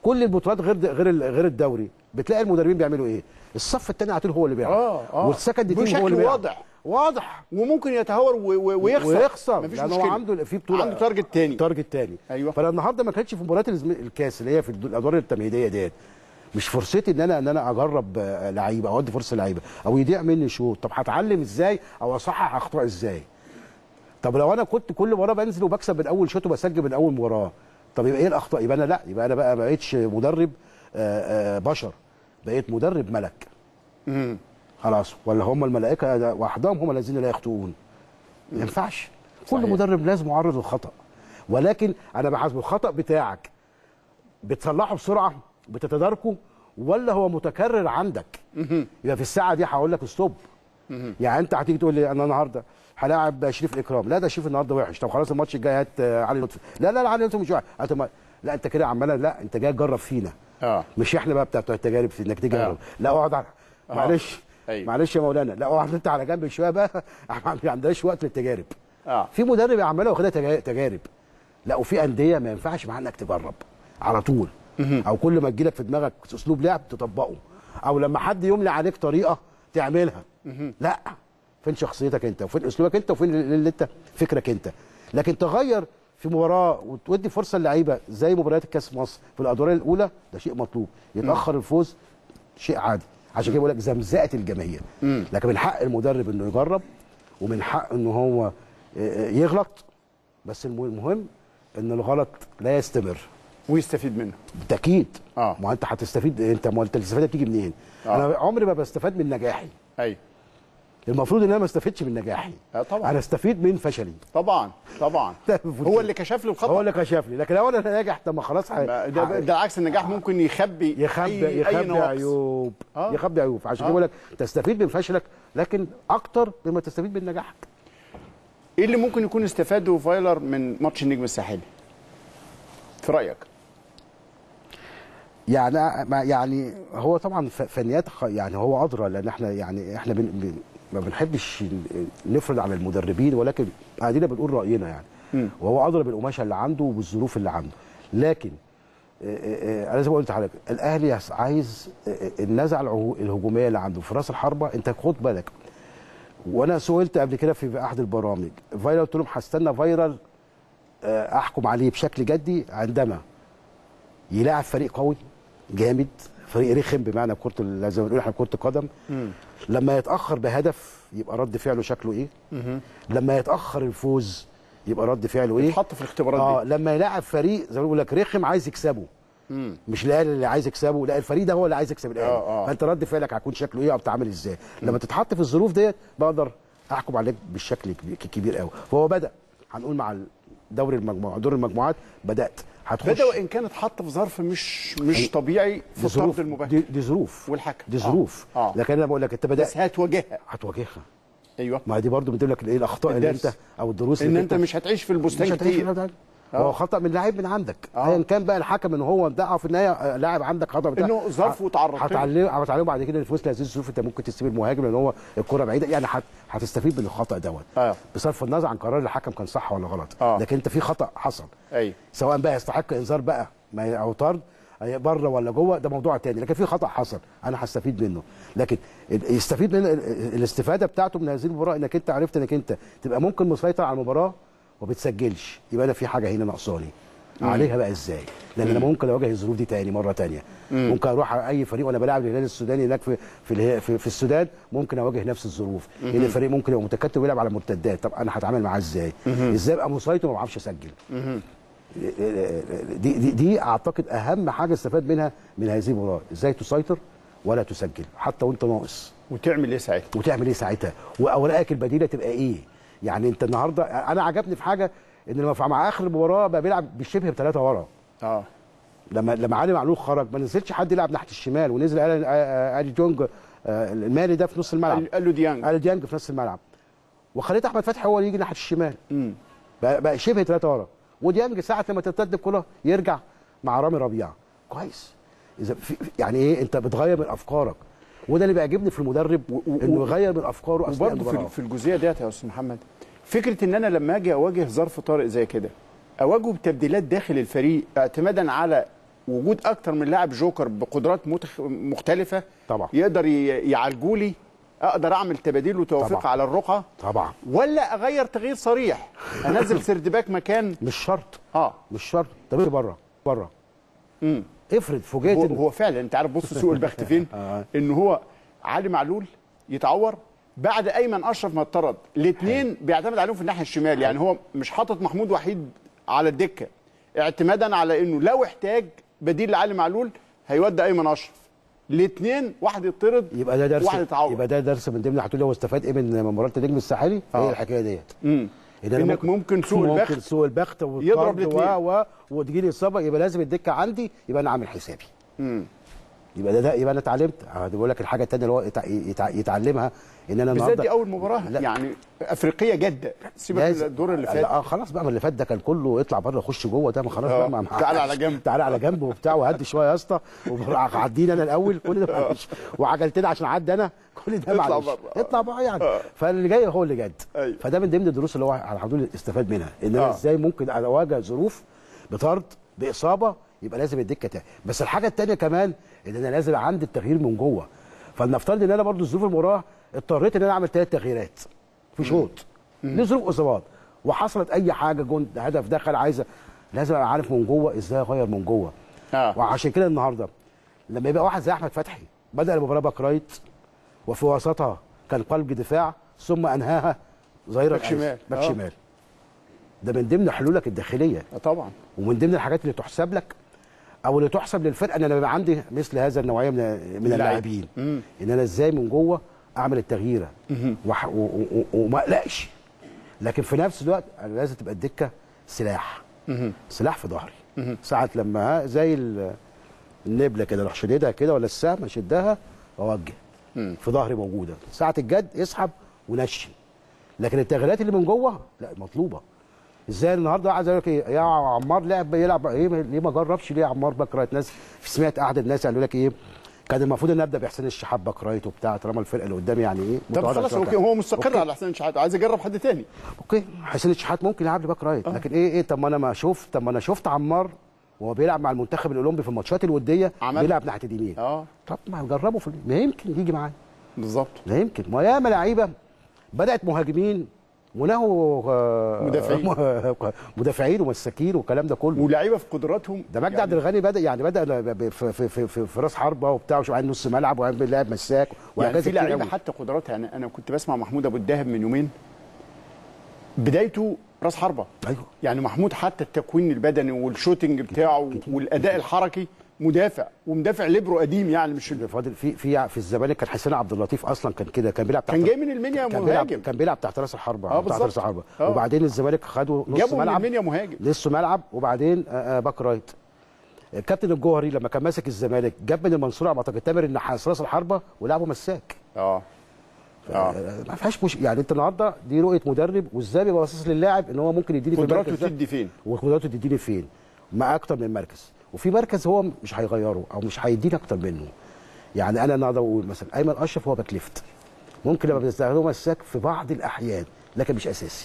كل البطولات غير غير ال- غير الدوري بتلاقي المدربين بيعملوا ايه الصف الثاني على طول هو اللي بيلعب آه، آه. والسكند تيم هو بشكل اللي بيلعب. واضح. واضح وممكن يتهور و- و- ويخسر ويخسر مفيش لأن هو مشكله عنده في بطوله عنده تارجت تاني تارجت تاني أيوة. فانا النهارده ما كانتش في مباريات الزم- الكاس اللي هي في الد- الادوار التمهيديه ديت مش فرصتي ان انا ان انا اجرب آه، لعيبه او ادي فرصه لعيبه او يضيع مني شوط طب هتعلم ازاي او اصحح اخطاء ازاي طب لو انا كنت كل مباراه بنزل وبكسب من اول شوط وبسجل من اول مباراه طب يبقى ايه الاخطاء يبقى انا لا يبقى انا بقى ما بقتش مدرب آه، آه، بشر بقيت مدرب ملك مم. خلاص ولا هم الملائكه ده وحدهم هم الذين لا يخطئون ما ينفعش كل صحيح. مدرب لازم معرض للخطا ولكن انا بحاسبه الخطا بتاعك بتصلحه بسرعه بتتداركه ولا هو متكرر عندك يبقى في الساعه دي هقول لك ستوب يعني انت هتيجي تقول لي انا النهارده هلاعب شريف الاكرام لا ده شريف النهارده وحش طب خلاص الماتش الجاي هات آه، علي لطفي لا لا لا علي لطفي مش وحش هات ما- لا انت كده عمال لا انت جاي تجرب فينا اه مش احنا بقى بتاع بتوع التجارب في انك تجرب آه. لا اقعد على معلش أيوة. معلش يا مولانا لا اقعد انت على جنب شويه بقى احنا ما عندناش وقت للتجارب اه في مدرب عمال واخدها تجا- تجارب لا وفي انديه ما ينفعش معاها انك تجرب على طول او كل ما تجيلك في دماغك اسلوب لعب تطبقه او لما حد يملي عليك طريقه تعملها لا فين شخصيتك انت وفين اسلوبك انت وفين اللي انت فكرك انت لكن تغير في مباراه وتودي فرصه للعيبه زي مباريات الكاس مصر في الادوار الاولى ده شيء مطلوب يتاخر الفوز شيء عادي عشان كده بقول لك زمزقه الجماهير لكن من حق المدرب انه يجرب ومن حق انه هو آه، آه، يغلط بس الم- المهم ان الغلط لا يستمر ويستفيد منه بالتاكيد آه. ما انت هتستفيد انت ما انت الاستفاده بتيجي منين؟ آه. انا عمري ما بستفاد من نجاحي ايوه المفروض ان انا ما استفدش من نجاحي آه، طبعا. انا استفيد من فشلي طبعا طبعا ده المفروض هو كده. اللي كشف لي الخطا هو اللي كشف لي لكن لو انا ناجح طب ما خلاص ه- ما ده, ه- ده عكس النجاح ممكن يخبي يخبي أي أي يخبي نواقص. عيوب آه. يخبي عيوب عشان آه. كده بقول لك تستفيد من فشلك لكن اكتر مما تستفيد من نجاحك ايه اللي ممكن يكون استفاده فايلر من ماتش النجم الساحلي في رايك يعني ما يعني هو طبعا ف- فنيات خ- يعني هو ادرى لان احنا يعني احنا بن بن ما بنحبش ن- نفرض على المدربين ولكن قاعدين بنقول راينا يعني مم. وهو ادرى بالقماشه اللي عنده وبالظروف اللي عنده لكن آه، آه، آه، انا زي ما قلت لحضرتك الاهلي يس- عايز آه، آه، النزعه العهو- الهجوميه اللي عنده في راس الحربه انت خد بالك وانا سئلت قبل كده في احد البرامج فايرال قلت لهم هستنى فايرال آه، احكم عليه بشكل جدي عندما يلاعب فريق قوي جامد فريق رخم بمعنى كره ال- زي ما بنقول احنا كره القدم لما يتاخر بهدف يبقى رد فعله شكله ايه لما يتاخر الفوز يبقى رد فعله ايه اتحط في الاختبارات اه دي لما يلاعب فريق زي ما بقول لك رخم عايز يكسبه مم. مش الاهلي اللي عايز يكسبه لا الفريق ده هو اللي عايز يكسب الاهلي آه، آه. فانت رد فعلك هيكون شكله ايه او بتعامل ازاي لما تتحط في الظروف ديت بقدر احكم عليك بالشكل الكبير- الكبير قوي فهو بدا هنقول مع دوري المجموعات دور المجموعات بدات هتخش بدا وان كان اتحط في ظرف مش مش طبيعي في دي ظروف الطرد المبكر دي, دي ظروف والحكم. دي آه. ظروف آه. لكن انا بقول لك انت بدات بس هتواجهها هتواجهها ايوه ما دي برضو بتجيب لك ايه الاخطاء اللي الدرس. انت او الدروس ان اللي انت مش هتعيش في مش البستان هتعيش في كتير الوضع ده. آه. هو خطا من لاعب من عندك آه. ايا كان بقى الحكم ان هو ادعى في النهايه آه، لاعب عندك خطا بتاع إنه ظرف وتعرضت له. هتعلمه هتعلمه بعد كده ان في وسط هذه الظروف انت ممكن تسيب المهاجم لان هو الكره بعيده يعني هت- هتستفيد من الخطا دوت آه. بصرف النظر عن قرار الحكم كان صح ولا غلط آه. لكن انت في خطا حصل ايوه سواء بقى يستحق انذار بقى ما او طرد أي بره ولا جوه ده موضوع تاني لكن في خطا حصل انا هستفيد منه لكن ال- يستفيد من ال- الاستفاده بتاعته من هذه المباراه انك انت عرفت انك انت تبقى ممكن مسيطر على المباراه وما بتسجلش يبقى انا في حاجه هنا ناقصاني عليها بقى ازاي لان انا ممكن اواجه الظروف دي تاني مره تانية ممكن اروح على اي فريق وانا بلاعب الهلال السوداني هناك في في, اله- في, في السودان ممكن اواجه نفس الظروف لان الفريق ممكن يبقى متكتل ويلعب على مرتدات طب انا هتعامل معاه ازاي ازاي ابقى مسيطر وما بعرفش اسجل دي, دي دي اعتقد اهم حاجه استفاد منها من هذه المباراه ازاي تسيطر ولا تسجل حتى وانت ناقص وتعمل ايه ساعتها وتعمل ايه ساعتها واوراقك البديله تبقى ايه يعني انت النهارده انا عجبني في حاجه ان لما في- مع اخر المباراه بقى بيلعب بالشبه بثلاثه ورا اه لما لما علي معلول خرج ما نزلش حد يلعب ناحيه الشمال ونزل آل- آه، الي جونج آه، المالي ده في نص الملعب قال- قال له ديانج الي ديانج في نص الملعب وخليت احمد فتحي هو اللي يجي ناحيه الشمال مم. بقى, بقى شبه ثلاثه ورا وديانج ساعه لما ترتد الكره يرجع مع رامي ربيعه كويس اذا في في- يعني ايه انت بتغير من افكارك وده اللي بيعجبني في المدرب و- و- انه يغير من افكاره اثناء وبرضه في, المباراه في الجزئيه ديت يا استاذ محمد فكره ان انا لما اجي اواجه ظرف طارئ زي كده اواجهه بتبديلات داخل الفريق اعتمادا على وجود اكتر من لاعب جوكر بقدرات متخ... مختلفه طبعا. يقدر ي... يعالجوا لي اقدر اعمل تباديل وتوافق طبعا. على الرقعه طبعا ولا اغير تغيير صريح انزل سردباك مكان مش شرط اه مش شرط طب افرض بره بره امم افرض فوجئت هو, إن- هو فعلا انت عارف بص سوق البخت فين آه. ان هو علي معلول يتعور بعد ايمن اشرف ما اتطرد الاثنين بيعتمد عليهم في الناحيه الشمال يعني هو مش حاطط محمود وحيد على الدكه اعتمادا على انه لو احتاج بديل لعلي معلول هيودي ايمن اشرف الاثنين واحد يطرد يبقى ده درس واحد يتعور يبقى ده درس من ضمن هتقول لي هو استفاد ايه من مباراه النجم الساحلي آه. هي الحكايه ديت امم إن أنا انك ممكن سوق ممكن البخت سوق البخت يضرب والطرد الاتنين. و و وتجيلي اصابه يبقى لازم الدكه عندي يبقى انا عامل حسابي امم يبقى ده, ده يبقى انا اتعلمت أه بقول لك الحاجه الثانيه اللي هو يتع- يتع- يتعلمها ان انا بالذات النهارده دي اول مباراه لا. يعني افريقيه جده سيبك من لازم- الدور اللي فات لا، آه خلاص بقى ما اللي فات ده كان كله يطلع بره يخش جوه ده ما خلاص آه، بقى ما- ما- تعالى على جنب. تعالى على جنب وبتاع وهدي شويه يا اسطى وعديني انا الاول كل ده معلش وعجلتني عشان اعدي انا كل ده اطلع معلش بره. اطلع بقى يعني آه. فاللي جاي هو اللي جد أيوة. فده من ضمن الدروس اللي هو على حدود استفاد منها ان انا آه. ازاي ممكن اواجه ظروف بطرد باصابه يبقى لازم الدكه تاني بس الحاجه الثانيه كمان ان انا لازم عندي التغيير من جوه فلنفترض ان انا برضو الظروف المباراه اضطريت ان انا اعمل ثلاث تغييرات في شوط لظروف اصابات وحصلت اي حاجه جون هدف دخل عايزه لازم ابقى عارف من جوه ازاي اغير من جوه آه. وعشان كده النهارده لما يبقى واحد زي احمد فتحي بدا المباراه باك رايت وفي وسطها كان قلب دفاع ثم انهاها ظهير باك الأيسر، شمال. باك آه. شمال ده من ضمن حلولك الداخليه آه طبعا ومن ضمن الحاجات اللي تحسب لك او اللي تحسب للفرقه ان انا بيبقى عندي مثل هذا النوعيه من من اللاعبين مم. ان انا ازاي من جوه اعمل التغييره وح- و- و- و- وما اقلقش لكن في نفس الوقت انا لازم تبقى الدكه سلاح سلاح في ظهري ساعه لما ها- زي ال- النبله كده اروح شديدها كده ولا السهم اشدها واوجه في ظهري موجوده ساعه الجد اسحب ونشن لكن التغييرات اللي من جوه لا مطلوبه ازاي النهارده عايز اقول لك ايه يا عمار لعب يلعب ايه ليه ما جربش ليه يا عمار باك رايت ناس سمعت احد الناس قالوا لك ايه كان المفروض ان ابدا بحسين الشحات باك رايت وبتاع طالما الفرقه اللي قدامي يعني ايه طب متواضعة خلاص شوية. اوكي هو مستقر أوكي. على حسين شحاته عايز يجرب حد تاني اوكي حسين الشحات ممكن يلعب لي باك رايت لكن ايه ايه طب ما انا ما شوف طب ما انا شفت عمار وهو بيلعب مع المنتخب الاولمبي في الماتشات الوديه عمل. بيلعب ناحيه اليمين اه طب ما نجربه في ما يمكن يجي معايا بالظبط لا يمكن ما ياما لعيبه بدات مهاجمين ونهوا آه، مدافعين. مدافعين ومساكين والكلام ده كله ولاعيبه في قدراتهم ده مجدي عبد الغني بدا يعني بدا ب- ب- في في في, في, في راس حربه وبتاع وشو عين نص ملعب وعين لاعب مساك يعني وهكذا في كتير لعيبه أوي. حتى قدراتها يعني انا كنت بسمع محمود ابو الدهب من يومين بدايته راس حربه ايوه يعني محمود حتى التكوين البدني والشوتنج بتاعه والاداء الحركي مدافع ومدافع ليبرو قديم يعني مش فاضل في في في الزمالك كان حسين عبد اللطيف اصلا كان كده كان بيلعب تحت كان جاي من المنيا كان بيلعب مهاجم كان بيلعب تحت راس الحربه آه، أو تحت بالظبط. راس الحربه آه. وبعدين الزمالك خده نص جابوا من ملعب المنيا مهاجم نص ملعب وبعدين آه، آه، باك رايت الكابتن الجوهري لما كان ماسك الزمالك جاب من المنصوره على ما اعتقد تامر النحاس راس الحربه ولعبه مساك اه اه آه، ما فيهاش مش يعني انت النهارده دي رؤيه مدرب وازاي بيبقى باصص للاعب ان هو ممكن يديني في قدراته المركز ده تدي فين وقدراته تديني فين مع اكتر من مركز وفي مركز هو مش هيغيره او مش هيديني اكتر منه يعني انا النهارده اقول مثلا ايمن اشرف هو باك ليفت ممكن لما بنستخدمه مساك في بعض الاحيان لكن مش اساسي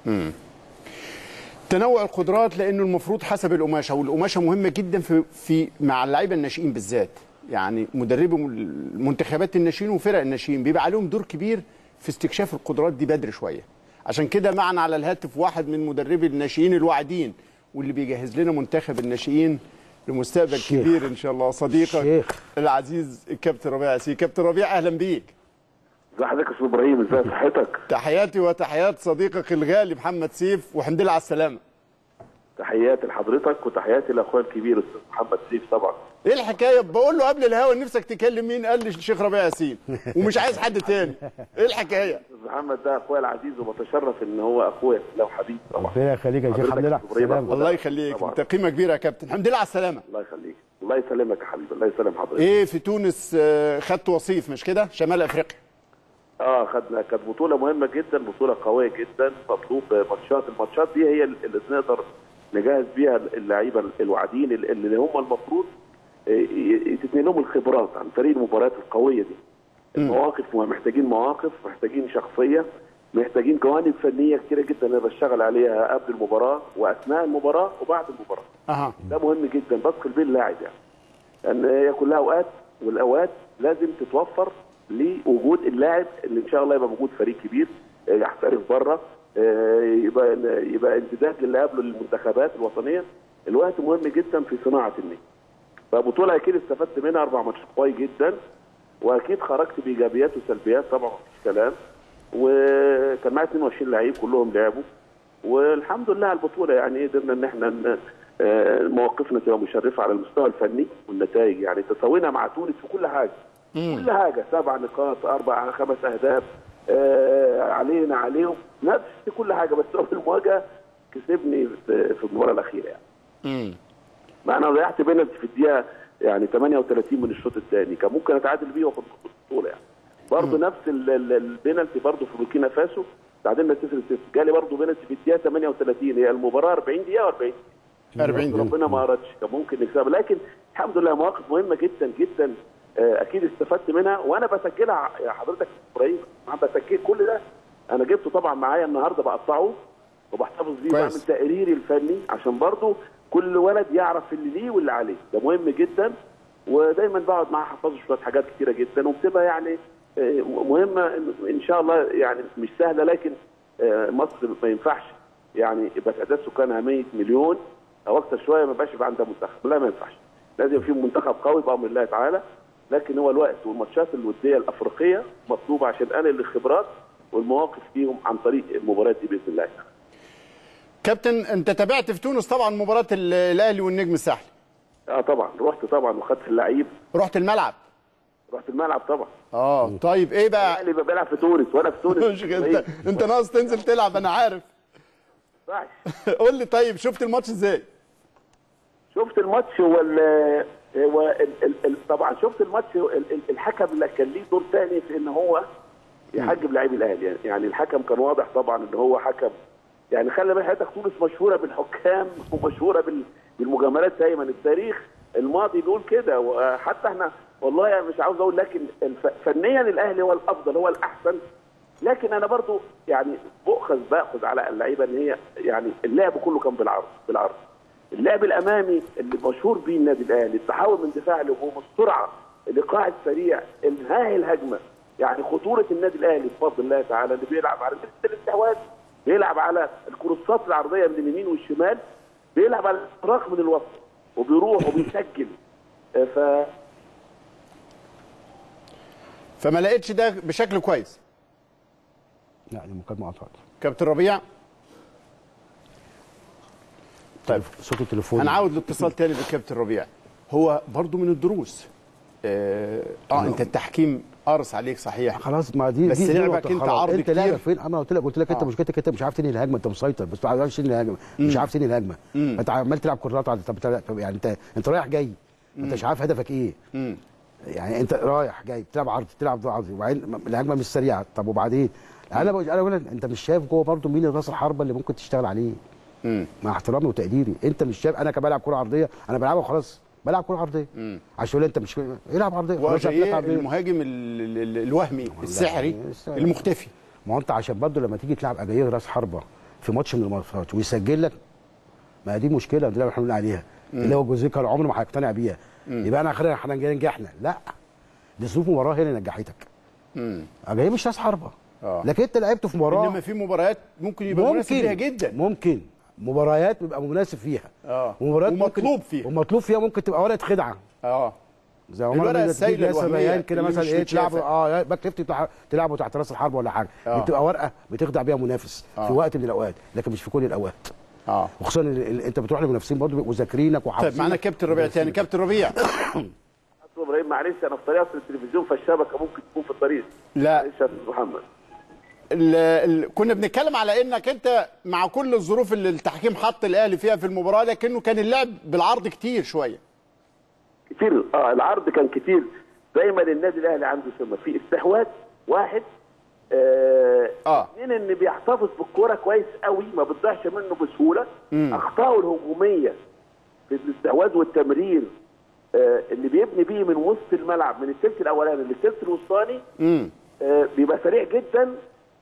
تنوع القدرات لانه المفروض حسب القماشه والقماشه مهمه جدا في في مع اللعيبه الناشئين بالذات يعني مدربي المنتخبات الناشئين وفرق الناشئين بيبقى عليهم دور كبير في استكشاف القدرات دي بدري شويه عشان كده معنا على الهاتف واحد من مدربي الناشئين الواعدين واللي بيجهز لنا منتخب الناشئين لمستقبل الشيخ. كبير ان شاء الله صديقك الشيخ. العزيز الكابتن ربيع ياسين كابتن ربيع اهلا بيك ازي حضرتك يا استاذ ابراهيم ازي صحتك تحياتي وتحيات صديقك الغالي محمد سيف والحمد لله على السلامه تحياتي لحضرتك وتحياتي لاخويا الكبير الاستاذ محمد سيف طبعا ايه الحكايه بقول له قبل الهوا نفسك تكلم مين قال لي الشيخ ربيع ياسين ومش عايز حد تاني ايه الحكايه استاذ محمد ده اخويا العزيز وبتشرف ان هو اخويا لو حبيب طبعا ربنا يخليك يا شيخ حضرتك الحمد لله يا إبراهيم سلام. أخويا. الله يخليك طبعا. انت قيمه كبيره يا كابتن الحمد لله على السلامه الله يخليك الله يسلمك يا حبيبي الله يسلم حضرتك ايه في تونس آه، خدت وصيف مش كده شمال افريقيا اه خدنا كانت بطوله مهمه جدا بطوله قويه جدا مطلوب ماتشات الماتشات دي هي اللي نقدر نجهز بيها اللعيبه الواعدين اللي هم المفروض ي- تتنقل لهم الخبرات عن طريق المباريات القويه دي المواقف محتاجين مواقف محتاجين شخصيه محتاجين قوانين فنيه كتيره جدا انا بشتغل عليها قبل المباراه واثناء المباراه وبعد المباراه اها ده مهم جدا بدخل بيه اللاعب يعني لان هي كلها اوقات والاوقات لازم تتوفر لوجود اللاعب اللي ان شاء الله يبقى موجود فريق كبير آه، يحترف بره آه، يبقى يبقى امتداد للي قبله للمنتخبات الوطنيه الوقت مهم جدا في صناعه النجم فبطوله اكيد استفدت منها اربع ماتشات كويس جدا واكيد خرجت بايجابيات وسلبيات طبعا مفيش كلام وكان معايا 22 لعيب كلهم لعبوا والحمد لله على البطوله يعني قدرنا ان احنا ن- آه، مواقفنا تبقى مشرفه على المستوى الفني والنتائج يعني تساوينا مع تونس في كل حاجه كل حاجه سبع نقاط اربع خمس اهداف آه، علينا عليهم نفس كل حاجه بس هو في المواجهه كسبني في في المباراه الاخيره يعني امم ما انا ضيعت بينالتي في الدقيقه يعني 38 من الشوط الثاني كان ممكن اتعادل بيه واخد البطوله يعني برضه نفس ال- ال- البينالتي برضه في بوركينا فاسو تعادلنا 0 0 جالي برضه بينالتي في الدقيقه 38 هي المباراه 40 دقيقه و40 40 دقيقة. ربنا ما اردش كان ممكن نكسبها لكن الحمد لله مواقف مهمه جدا جدا آه، اكيد استفدت منها وانا بسجلها يا حضرتك ابراهيم انا بسجل كل ده انا جبته طبعا معايا النهارده بقطعه وبحتفظ بيه كويس. بعمل تقريري الفني عشان برضه كل ولد يعرف اللي ليه واللي عليه ده مهم جدا ودايما بقعد معاه احفظه شويه حاجات كتيره جدا وبتبقى يعني آه، مهمه إن- ان شاء الله يعني مش سهله لكن آه، مصر ما ينفعش يعني يبقى تعداد سكانها 100 مليون او اكثر شويه ما يبقاش يبقى عندها منتخب لا ما ينفعش لازم في منتخب قوي بامر الله تعالى لكن هو الوقت والماتشات الوديه الافريقيه مطلوبه عشان انقل الخبرات والمواقف فيهم عن طريق المباريات دي باذن الله تعالى. كابتن انت تابعت في تونس طبعا مباراه ال- الاهلي والنجم الساحلي اه طبعا رحت طبعا وخدت اللعيب رحت الملعب رحت الملعب طبعا اه طيب ايه بقى الاهلي بقى بيلعب في تونس وانا في تونس مش انت انت ناقص تنزل تلعب انا عارف ما ينفعش. قول لي طيب شفت الماتش ازاي شفت الماتش هو ال- هو ال- ال- ال- طبعا شفت الماتش هو ال- ال- الحكم اللي كان ليه دور ثاني في ان هو يحجب لاعبي الاهلي يعني- يعني الحكم كان واضح طبعا ان هو حكم يعني خلي بالك حضرتك تونس مشهوره بالحكام ومشهوره بال- بالمجاملات دايما التاريخ الماضي بيقول كده وحتى احنا والله يعني مش عاوز اقول لكن الف- فنيا الاهلي هو الافضل هو الاحسن لكن انا برضو يعني بؤخذ باخذ على اللعيبه ان هي يعني اللعب كله كان بالعرض بالعرض اللعب الامامي اللي مشهور بيه النادي الاهلي التحول من دفاع لهجوم السرعه الايقاع السريع انهاء الهجمه يعني خطوره النادي الاهلي بفضل الله تعالى اللي بيلعب على مثل الاستحواذ بيلعب على الكروسات العرضيه من اليمين والشمال بيلعب على الاختراق من الوسط وبيروح وبيسجل آه، ف فما لقيتش ده بشكل كويس يعني المكالمه قطعت كابتن ربيع طيب صوت التليفون هنعاود الاتصال تاني بالكابتن ربيع هو برضو من الدروس اه, آه انت التحكيم قرص عليك صحيح خلاص ما دي بس دي دي لعبك نقطة انت خلاص. عرض انت كتير. لعبك فين انا قلت لك قلت لك انت آه. مشكلتك انت مش عارف تنهي الهجمه انت مسيطر بس ما عارفش تنهي الهجمه مش عارف تنهي الهجمه انت عمال تلعب كرات على طب طب- طب يعني انت انت رايح جاي انت مش عارف هدفك ايه مم. يعني انت رايح جاي بتلعب عرض بتلعب عرض وبعدين الهجمه مش سريعه طب وبعدين انا بقول انا بقول لك انت مش شايف جوه برضه مين راس الحربه اللي ممكن تشتغل عليه مم. مع احترامي وتقديري انت مش شايف انا كبلعب كره عرضيه انا بلعبها وخلاص بلعب كره عرضيه عشان تقول انت مش العب عرضيه خلاص هتلعب وجاي عرضية. المهاجم ال- ال- ال- الوهمي السحري السحري. المختفي ما هو انت عشان برضه لما تيجي تلعب اجاييه راس حربه في ماتش من الماتشات ويسجل لك ما دي مشكله دي اللي احنا بنقول عليها اللي هو جوزيه كان عمره ما هيقتنع بيها يبقى انا اخرنا احنا جاي نجحنا لا دي ظروف مباراه هي اللي نجحتك اجاييه مش راس حربه آه. لكن انت لعبت في مباراه انما في مباريات ممكن يبقى مناسب ليها جدا ممكن مباريات بيبقى مناسب فيها اه ومباريات ومطلوب ممكن فيها. ومطلوب فيها ممكن تبقى ورقه خدعه اه زي ما الورقة مرة السايلة تيجي ياسر الوهمية ريان كده اللي مثلا مش ايه متشافة. تلعبوا اه باك ليفت بتاع- تلعبوا تحت راس الحرب ولا حاجه آه. دي بتبقى ورقه بتخدع بيها منافس آه. في وقت من الاوقات لكن مش في كل الاوقات اه وخصوصا ال- ال- انت بتروح لمنافسين برضه بيبقوا ذاكرينك وحافظينك طيب معانا كابتن ربيع تاني كابتن ربيع أستاذ ابراهيم معلش انا في طريق في التلفزيون فالشبكه ممكن تكون في الطريق لا معلش يا استاذ محمد ال ال كنا بنتكلم على انك انت مع كل الظروف اللي التحكيم حط الاهلي فيها في المباراه لكنه كان اللعب بالعرض كتير شويه كتير اه العرض كان كتير دايما النادي الاهلي عنده سمه في استحواذ واحد آه آه. اثنين ان بيحتفظ بالكوره كويس قوي ما بتضيعش منه بسهوله اخطائه الهجوميه في الاستحواذ والتمرير آه اللي بيبني بيه من وسط الملعب من الثلث الاولاني للثلث الوسطاني امم آه، بيبقى سريع جدا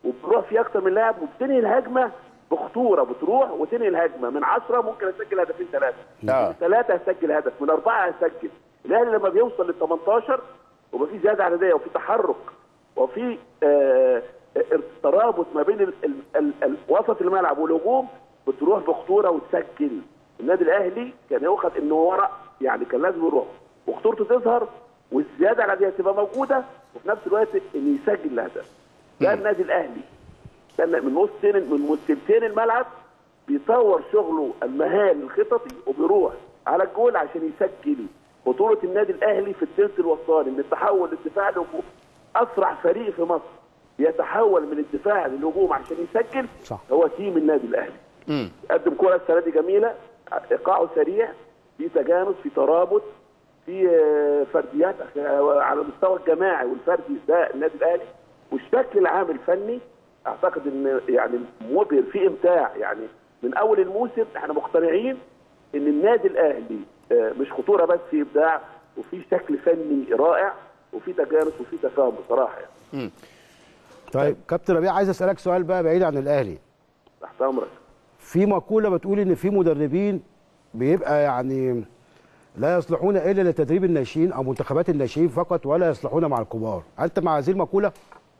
وبتروح في اكتر من لاعب وبتنهي الهجمه بخطوره بتروح وتنهي الهجمه من 10 ممكن اسجل هدفين ثلاثه آه. من ثلاثه هسجل هدف من اربعه هسجل الاهلي لما بيوصل لل 18 ويبقى في زياده عدديه وفي تحرك وفي آه آه، ترابط ما بين ال ال ال ال وسط الملعب والهجوم بتروح بخطوره وتسجل النادي الاهلي كان يؤخذ انه ورا يعني كان لازم يروح وخطورته تظهر والزياده العدديه تبقى موجوده وفي نفس الوقت انه يسجل الهدف ده النادي الاهلي كان من نص من مستلتين الملعب بيطور شغله المهاري الخططي وبيروح على الجول عشان يسجل بطولة النادي الأهلي في الثلث الوسطاني من التحول للدفاع للهجوم أسرع فريق في مصر يتحول من الدفاع للهجوم عشان يسجل صح. هو تيم النادي الأهلي قدم كرة السنة دي جميلة إيقاعه سريع في تجانس في ترابط في آه، فرديات آه، على المستوى الجماعي والفردي ده النادي الأهلي والشكل العام الفني اعتقد ان يعني مبهر في امتاع يعني من اول الموسم احنا مقتنعين ان النادي الاهلي آه، مش خطوره بس في ابداع وفي شكل فني رائع وفي تجانس وفي تفاهم بصراحه يعني طيب كابتن ربيع عايز اسالك سؤال بقى بعيد عن الاهلي تحت امرك في مقوله بتقول ان في مدربين بيبقى يعني لا يصلحون الا لتدريب الناشئين او منتخبات الناشئين فقط ولا يصلحون مع الكبار هل انت مع هذه المقوله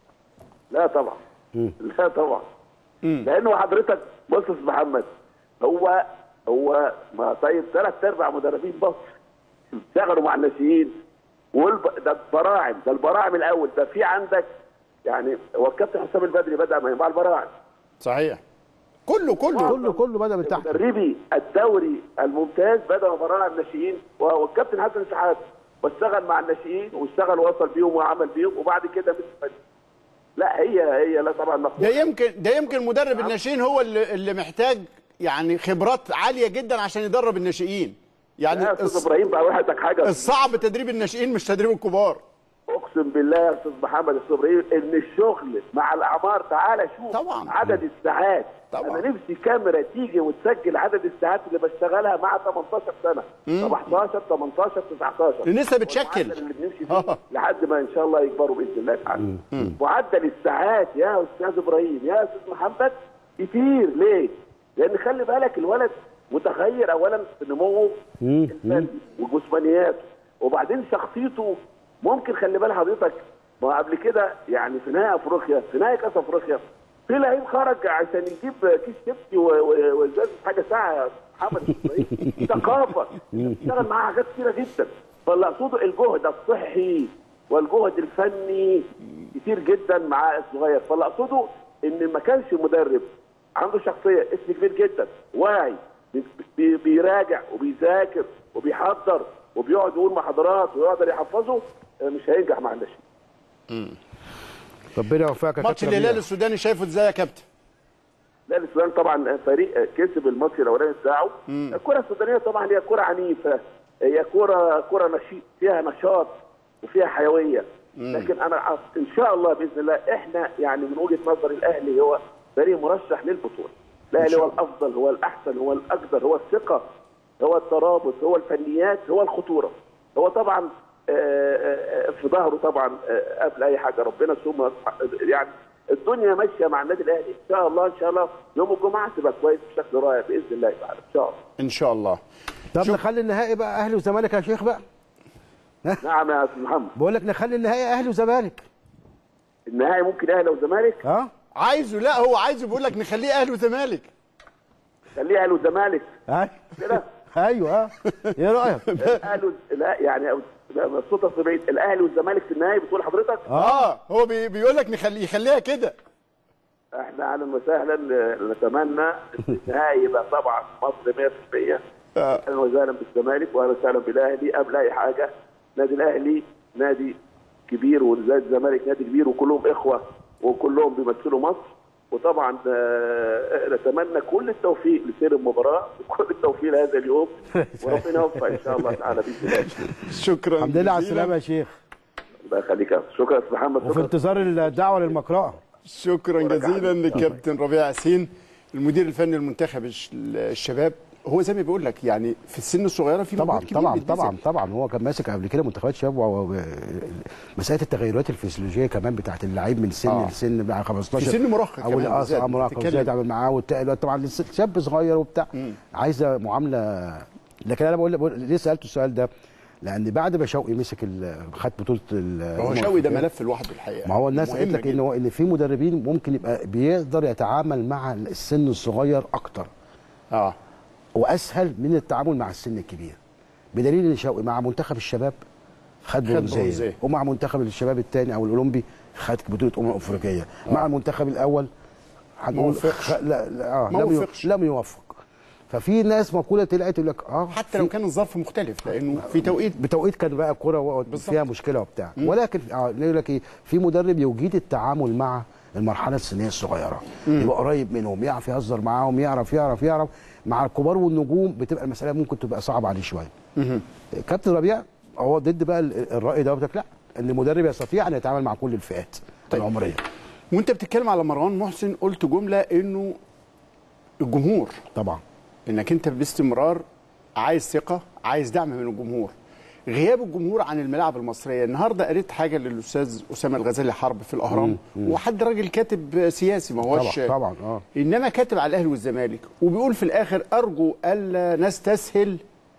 لا طبعا لا طبعا لانه حضرتك بص يا أستاذ محمد هو هو ما طيب ثلاث ارباع مدربين مصر اشتغلوا مع الناشئين والب... ده البراعم ده البراعم الاول ده في عندك يعني هو الكابتن حسام البدري بدا مع البراعم صحيح كله كله كله كله بدا من تحت مدربي الدوري الممتاز بدأوا براعم الناشئين والكابتن حسن شحات واشتغل مع الناشئين واشتغل وصل بيهم وعمل بيهم وبعد كده مسك فريق. لا هي هي لا طبعا ده مفهوم يمكن ده يمكن مدرب الناشئين هو اللي, اللي محتاج يعني خبرات عاليه جدا عشان يدرب الناشئين يعني يا استاذ الص- ابراهيم بقى وحدك حاجه الصعب تدريب الناشئين مش تدريب الكبار اقسم بالله يا استاذ محمد استاذ ابراهيم ان الشغل مع الاعمار تعالى شوف طبعا. عدد الساعات طبعا. انا نفسي كاميرا تيجي وتسجل عدد الساعات اللي بشتغلها مع 18 سنه 17 18 19 لسه بتشكل. المعدل اللي بنمشي آه. فيه لحد ما ان شاء الله يكبروا باذن الله تعالى معدل الساعات يا استاذ ابراهيم يا استاذ محمد كتير ليه؟ لان خلي بالك الولد متغير اولا في نموه الفني وجسمانياته وبعدين شخصيته ممكن خلي بال حضرتك ما قبل كده يعني في نهائي افريقيا في نهائي كاس افريقيا في لعيب خرج عشان يجيب كيس شيبسي و- و- وازازه حاجه ساعه يا محمد إسماعيل. دي ثقافه اشتغل معاها حاجات كتيره جدا فاللي اقصده الجهد الصحي والجهد الفني كتير جدا مع الصغير فاللي اقصده ان ما كانش مدرب عنده شخصيه اسم كبير جدا واعي بي- بي- بيراجع وبيذاكر وبيحضر وبيقعد يقول محاضرات ويقدر يحفظه آه، مش هينجح مع الناشئين ربنا يوفقك يا ماتش كابتن الهلال ربيع. السوداني شايفه ازاي يا كابتن لا السودان طبعا فريق كسب الماتش الاولاني بتاعه الكره السودانيه طبعا هي كره عنيفه هي كره كره نشيط فيها نشاط وفيها حيويه لكن انا أعت- ان شاء الله باذن الله احنا يعني من وجهه نظري الاهلي هو فريق مرشح للبطوله الاهلي هو الافضل هو الاحسن هو الاقدر هو الثقه هو الترابط هو الفنيات هو الخطوره هو طبعا آه، آه، آه، في ظهره طبعا آه، قبل اي حاجه ربنا ثم يعني الدنيا ماشيه مع النادي الاهلي ان شاء الله ان شاء الله يوم الجمعه تبقى كويس بشكل رائع باذن الله تعالى ان شاء الله ان شاء الله طب شوف. نخلي النهائي بقى اهلي وزمالك يا شيخ بقى نعم يا استاذ محمد بقول لك نخلي النهائي اهلي وزمالك النهائي ممكن اهلي وزمالك ها عايزه لا هو عايزه بيقول لك نخليه اهلي وزمالك خليه اهلي وزمالك أي- كده ايوه ها ايه رايك الاهلي وز- لا يعني الصوت أصل بعيد الاهلي والزمالك في النهائي بتقول حضرتك اه هو بي بيقول لك نخليه يخليها كده احنا اهلا وسهلا نتمنى ان النهائي يبقى طبعا مصر 100% آه. اهلا وسهلا بالزمالك واهلا وسهلا بالاهلي قبل اي حاجه نادي الاهلي نادي كبير ونادي الزمالك نادي كبير وكلهم اخوه وكلهم بيمثلوا مصر وطبعا آه، نتمنى كل التوفيق لسير المباراه وكل التوفيق لهذا اليوم وربنا يوفق ان شاء الله تعالى باذن الله شكرا الحمد لله على جزيلا. السلامه يا شيخ الله يخليك يا أستاذ. شكرا يا أستاذ محمد وفي شكرا انتظار الدعوه للمقرأة شكرا جزيلا للكابتن ربيع ياسين المدير الفني لمنتخب الش- الشباب هو زي ما بيقول لك يعني في السن الصغيره في طبعا مجهود كبير طبعا بيتبذل. طبعا طبعا هو كان ماسك قبل كده منتخبات شباب و- و- مساله التغيرات الفسيولوجيه كمان بتاعت اللعيب من سن آه. لسن بقى 15 في سن مراهقة او كمان اه بالذات. آه، مراهقه بتتكلم. وازاي تعمل معاه والت- طبعا لسه شاب صغير وبتاع عايزه معامله لكن انا بقول, بقول ليه سالته السؤال ده لان بعد ما شوقي مسك ال- خد بطوله ال- هو الأمم شوقي ده الأفريقية، ملف لوحده الحقيقه ما هو الناس مهم قالت لك جداً. ان هو ان في مدربين ممكن يبقى بيقدر يتعامل مع السن الصغير اكتر اه واسهل من التعامل مع السن الكبير بدليل ان شوقي مع منتخب الشباب خد برونزية. برونزيه ومع منتخب الشباب الثاني او الاولمبي خد بطوله امم افريقيه مع المنتخب الاول هنقول وفقش. خ- لا لا اه ما لم, وفقش. ي- لم يوفق ففي ناس مقوله طلعت يقول لك اه حتى لو في- كان الظرف مختلف لانه في توقيت بتوقيت كان بقى كوره وقعد بالظبط. فيها مشكله وبتاع ولكن اه يقول لك ايه في مدرب يجيد التعامل مع المرحله السنيه الصغيره يبقى قريب منهم يعرف يهزر معاهم يعرف يعرف يعرف مع الكبار والنجوم بتبقى المساله ممكن تبقى صعبه عليه شويه كابتن ربيع هو ضد بقى ال- الراي ده لك لا ان المدرب يستطيع ان يتعامل مع كل الفئات طيب. العمريه وانت بتتكلم على مروان محسن قلت جمله انه الجمهور طبعا انك انت باستمرار عايز ثقه عايز دعم من الجمهور غياب الجمهور عن الملاعب المصريه النهارده قريت حاجه للاستاذ اسامه الغزالي حرب في الاهرام وحد راجل كاتب سياسي ما هوش طبعا طبعا اه انما كاتب على الاهلي والزمالك وبيقول في الاخر ارجو الا نستسهل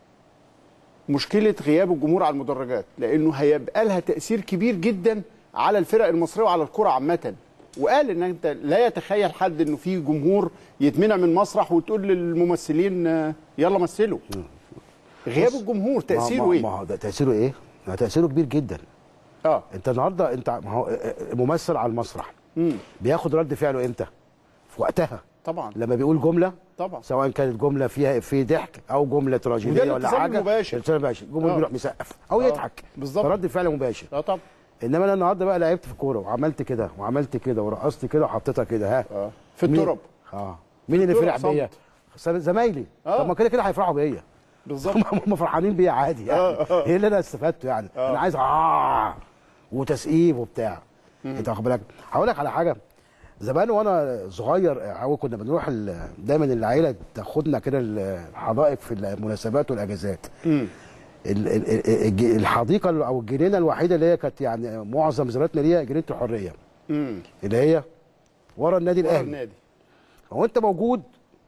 مشكله غياب الجمهور على المدرجات لانه هيبقى لها تاثير كبير جدا على الفرق المصريه وعلى الكره عامه وقال ان انت لا يتخيل حد انه في جمهور يتمنع من مسرح وتقول للممثلين آه، يلا مثلوا غياب الجمهور تاثيره ما ايه ما هو ده تاثيره ايه؟ ما تاثيره كبير جدا اه انت النهارده انت ما هو ممثل على المسرح بياخد رد فعله امتى؟ في وقتها طبعا لما بيقول جمله طبعا سواء كانت جمله فيها في ضحك او جمله وده تراجيديه ولا الاتصال حاجه المباشر. الاتصال المباشر الجمهور آه. بيروح مسقف او آه. يضحك بالظبط. رد فعل مباشر اه طبعا انما انا النهارده بقى لعبت في كوره وعملت كده وعملت كده ورقصت كده وحطيتها كده ها اه في مين- التراب اه مين اللي التراب فرح بيا؟ زمايلي آه. طب ما كده كده هيفرحوا بيا بالظبط هم فرحانين بيا عادي يعني ايه اللي انا استفدته يعني انا عايز اه وتسقيف وبتاع انت واخد بالك هقول لك على حاجه زمان وانا صغير هو كنا بنروح ال- دايما العيله تاخدنا كده الحدائق في المناسبات والاجازات ال- ال- ال- الج- الحديقه او الجنينه الوحيده اللي هي كانت يعني معظم زياراتنا ليها جنينه الحريه امم اللي هي ورا النادي ورا الاهلي النادي هو انت موجود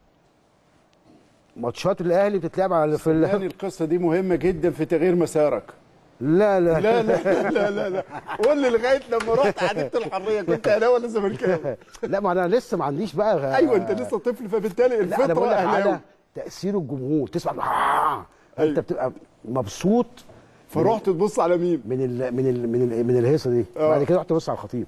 ماتشات الاهلي بتتلعب على في ال- يعني القصه دي مهمه جدا في تغيير مسارك لا لا لا لا لا لا لا قول لي لغايه لما رحت حديقه الحريه كنت اهلاوي ولا زملكاوي لا ما انا لسه ما عنديش بقى ايوه انت لسه طفل فبالتالي لا انا بقول الفطره لك على اهلاوي تاثير الجمهور تسمع آه. أيوة. انت بتبقى مبسوط فرحت تبص على مين من ال من ال من ال من الهيصه دي آه. بعد كده رحت تبص على الخطيب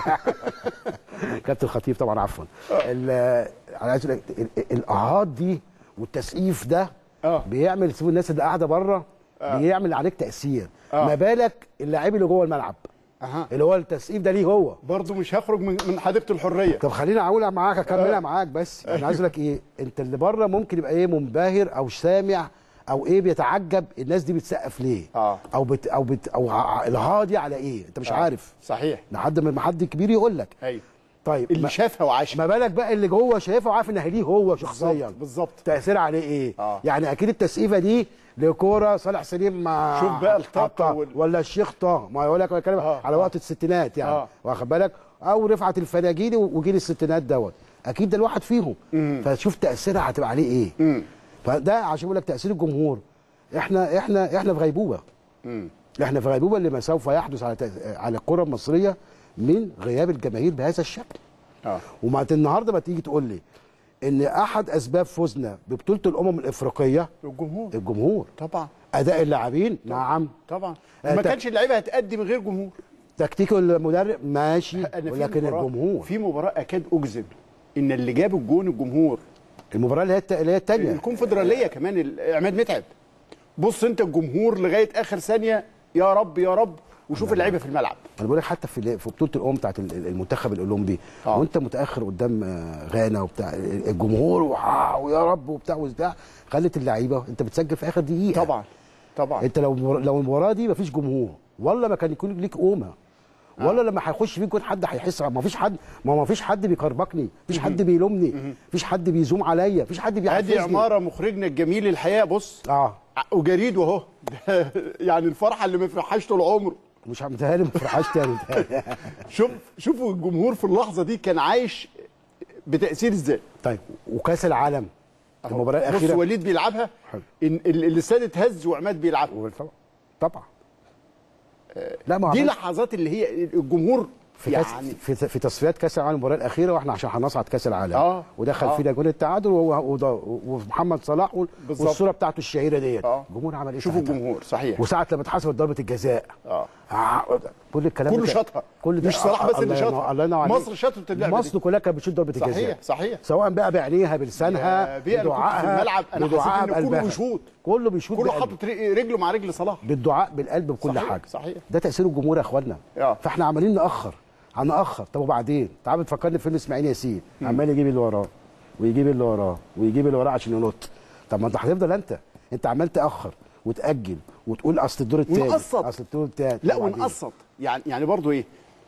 كابتن الخطيب طبعا عفوا ال- انا عايز اقول لك ال- ال- الاعراض دي والتسقيف ده آه. بيعمل سيبوا الناس اللي قاعده بره بيعمل عليك تاثير آه. ما بالك اللاعب اللي جوه الملعب اها اللي هو التسقيف ده ليه هو برضه مش هخرج من من حديقه الحريه طب خليني اقولها معاك اكملها معاك بس انا عايز اقول لك ايه انت اللي بره ممكن يبقى ايه منبهر او سامع او ايه بيتعجب الناس دي بتسقف ليه آه. او بت او بت او ع- الهادي على ايه انت مش آه. عارف صحيح لحد ما حد كبير يقول لك ايوه طيب اللي ما, شافها وعاشها ما بالك بقى اللي جوه شايفه وعارف ان ليه هو شخصيا بالظبط بالظبط تاثير عليه ايه آه. يعني اكيد التسقيفه دي لكوره صالح سليم مع شوف بقى الطاقة حطها. وال- ولا الشيخ طه ما يقول لك أنا بتكلم آه. على وقت الستينات يعني آه. واخد بالك او رفعت الفناجيلي وجيل الستينات دوت اكيد ده الواحد فيهم فتشوف تاثيرها هتبقى عليه ايه فده عشان بقول لك تاثير الجمهور احنا احنا احنا في غيبوبه احنا في غيبوبه لما سوف يحدث على تأ- على الكره المصريه من غياب الجماهير بهذا الشكل اه ومع النهارده ما تيجي تقول لي ان احد اسباب فوزنا ببطوله الامم الافريقيه الجمهور الجمهور طبعا اداء اللاعبين نعم طبعا آه، ما ت- كانش اللعيبه هتأدي من غير جمهور تكتيك المدرب ماشي أنا في ولكن مباراة- الجمهور في مباراه اكاد اجزم ان اللي جاب الجون الجمهور المباراه اللي هي الت- اللي هي الثانيه الكونفدراليه كمان ال- عماد متعب بص انت الجمهور لغايه اخر ثانيه يا رب يا رب وشوف اللعيبه في الملعب انا بقول لك حتى في في بطوله الامم بتاعت ال- المنتخب الاولمبي آه. وانت متاخر قدام آه، غانا وبتاع الجمهور وع- ويا رب وبتاع وبتاع خلت اللعيبه انت بتسجل في اخر دقيقه طبعا طبعا انت لو لو المباراه دي مفيش جمهور والله ما كان يكون ليك قومه ولا لما هيخش فيه جول حد هيحس ما فيش حد ما ما فيش حد بيكربكني ما فيش حد بيلومني ما فيش حد بيزوم عليا ما فيش حد ادي بيحفزني عماره مخرجنا الجميل الحقيقه بص اه وجريد وهو ده يعني الفرحه اللي ما فرحهاش طول عمره مش متهيألي ما فرحاش تاني متهيألي. شوف شوفوا الجمهور في اللحظه دي كان عايش بتاثير ازاي طيب وكاس العالم المباراه بص الاخيره وليد بيلعبها حلو. إن ال- الاستاد اتهز وعماد بيلعبها طبعا طبعا لا ما دي عملش- لحظات اللي هي الجمهور في كاس يعني في, في تصفيات كاس العالم المباراه الاخيره واحنا عشان هنصعد كاس العالم آه. ودخل آه. فينا جول التعادل وهو- وده- ومحمد صلاح وال- بالظبط. والصوره بتاعته الشهيره ديت آه. الجمهور عمل ايه شوفوا ساعتها؟ الجمهور صحيح وساعه لما اتحسبت ضربه الجزاء اه آه، كل الكلام كله ده- شاطها. كل ده مش صلاح بس اللي الله شاطها. ينور- الله ينور عليك. مصر شاطت اللعبة مصر دي. كلها كانت بتشوط ضربه صحيح الجزاء صحيح سواء بقى بعينيها بلسانها يا بيه، أنا كنت في بدعائها الملعب، أنا حسيت بدعائها إن كله بقلبها. بيشوط. كله بيشوط كله بقلبه. حاطط ري- رجله مع رجل صلاح بالدعاء بالقلب بكل صحيح، حاجه صحيح. ده تاثير الجمهور يا اخوانا آه. فاحنا عمالين ناخر هنأخر طب وبعدين تعال بتفكرني في فيلم اسماعيل ياسين عمال يجيب اللي وراه ويجيب اللي وراه ويجيب اللي وراه عشان ينط طب ما انت هتفضل انت انت عمال تاخر وتاجل وتقول اصل الدور الثاني ونقسط. اصل الدور الثاني لا ونقسط يعني يعني برضه ايه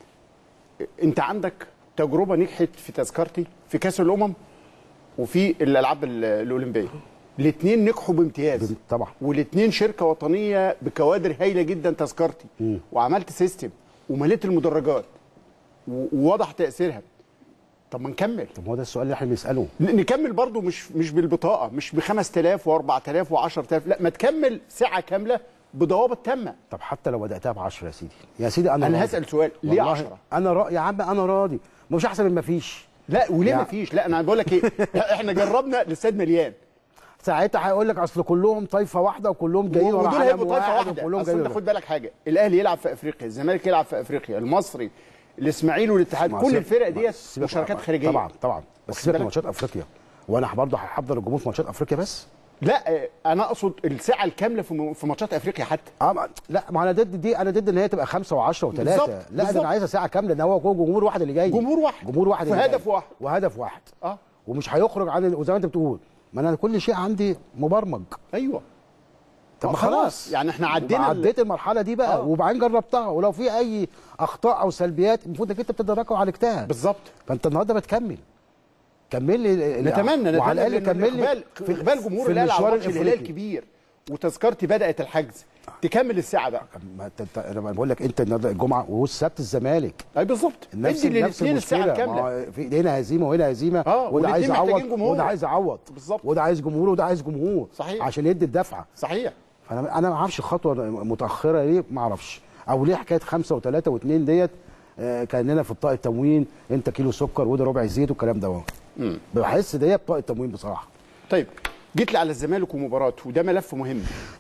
انت عندك تجربه نجحت في تذكرتي في كاس الامم وفي الالعاب ال- الاولمبيه الاثنين نجحوا بامتياز طبعا والاثنين شركه وطنيه بكوادر هايله جدا تذكرتي وعملت سيستم ومليت المدرجات و- ووضح تاثيرها طب ما نكمل طب هو ده السؤال اللي احنا بنساله ن- نكمل برضو مش مش بالبطاقه مش ب 5000 و4000 و10000 لا ما تكمل ساعه كامله بضوابط تامه طب حتى لو بداتها ب 10 يا سيدي يا سيدي انا أنا راضي. هسأل سؤال، ليه والله 10؟ انا راضي يا عم انا راضي مش احسن من ما فيش لا وليه يعني- ما فيش لا انا بقول لك ايه احنا جربنا الاستاد مليان ساعتها هيقول لك اصل كلهم طايفه واحده وكلهم جايين ورا ودول علم هيبقوا طائفه واحد واحده وكلهم اصل انت جايين خد بالك حاجه الاهلي يلعب في افريقيا الزمالك يلعب في افريقيا المصري الاسماعيلي والاتحاد ما كل سيب- الفرق ما ديت سيبك- مشاركات خارجيه طبعا طبعا بس واخد سيبك من بالك؟ ماتشات افريقيا وانا برضه هحضر الجمهور في ماتشات افريقيا بس لا آه، انا اقصد الساعه الكامله في م- في ماتشات افريقيا حتى اه ما- لا ما انا ضد دي انا ضد ان هي تبقى خمسه و10 و3 بالظبط، لا ده بالظبط. انا عايزها ساعه كامله ان هو جوه جمهور واحد اللي جاي جمهور واحد. جمهور واحد اللي وهدف جاي. واحد. وهدف واحد اه ومش هيخرج عن ال- وزي ما انت بتقول ما انا كل شيء عندي مبرمج ايوه طب ما ما خلاص. خلاص يعني إحنا عدينا ال- عديت المرحله دي بقى آه. وبعدين جربتها ولو في اي اخطاء او سلبيات المفروض انك انت بتدركها وعالجتها بالظبط فانت النهارده بتكمل كمل لي نتمنى نتمنى وعلى الاقل لأن كمل لي اقبال اقبال جمهور في الاهلي على المشوار ماتش الهلال الافريقي كبير وتذكرتي بدات الحجز تكمل الساعه بقى ما انت انت- انا بقول لك انت النهارده الجمعه والسبت الزمالك اي بالظبط نفس ادي نفس للاثنين الساعه المشكله الكامله ما هو في هنا هزيمه وهنا هزيمه آه، وده عايز والاتنين محتاجين يعوض جمهور. وده عايز يعوض بالظبط. وده عايز جمهور وده عايز جمهور صحيح. عشان يدي الدفعه صحيح فانا انا ما اعرفش الخطوه متاخره ليه ما اعرفش او ليه حكايه خمسه وثلاثه واثنين ديت آه، كاننا في بطاقه تموين انت كيلو سكر وده ربع زيت والكلام ده بحس ديت بطاقه تموين بصراحه طيب جيت لي على الزمالك ومباراته وده ملف مهم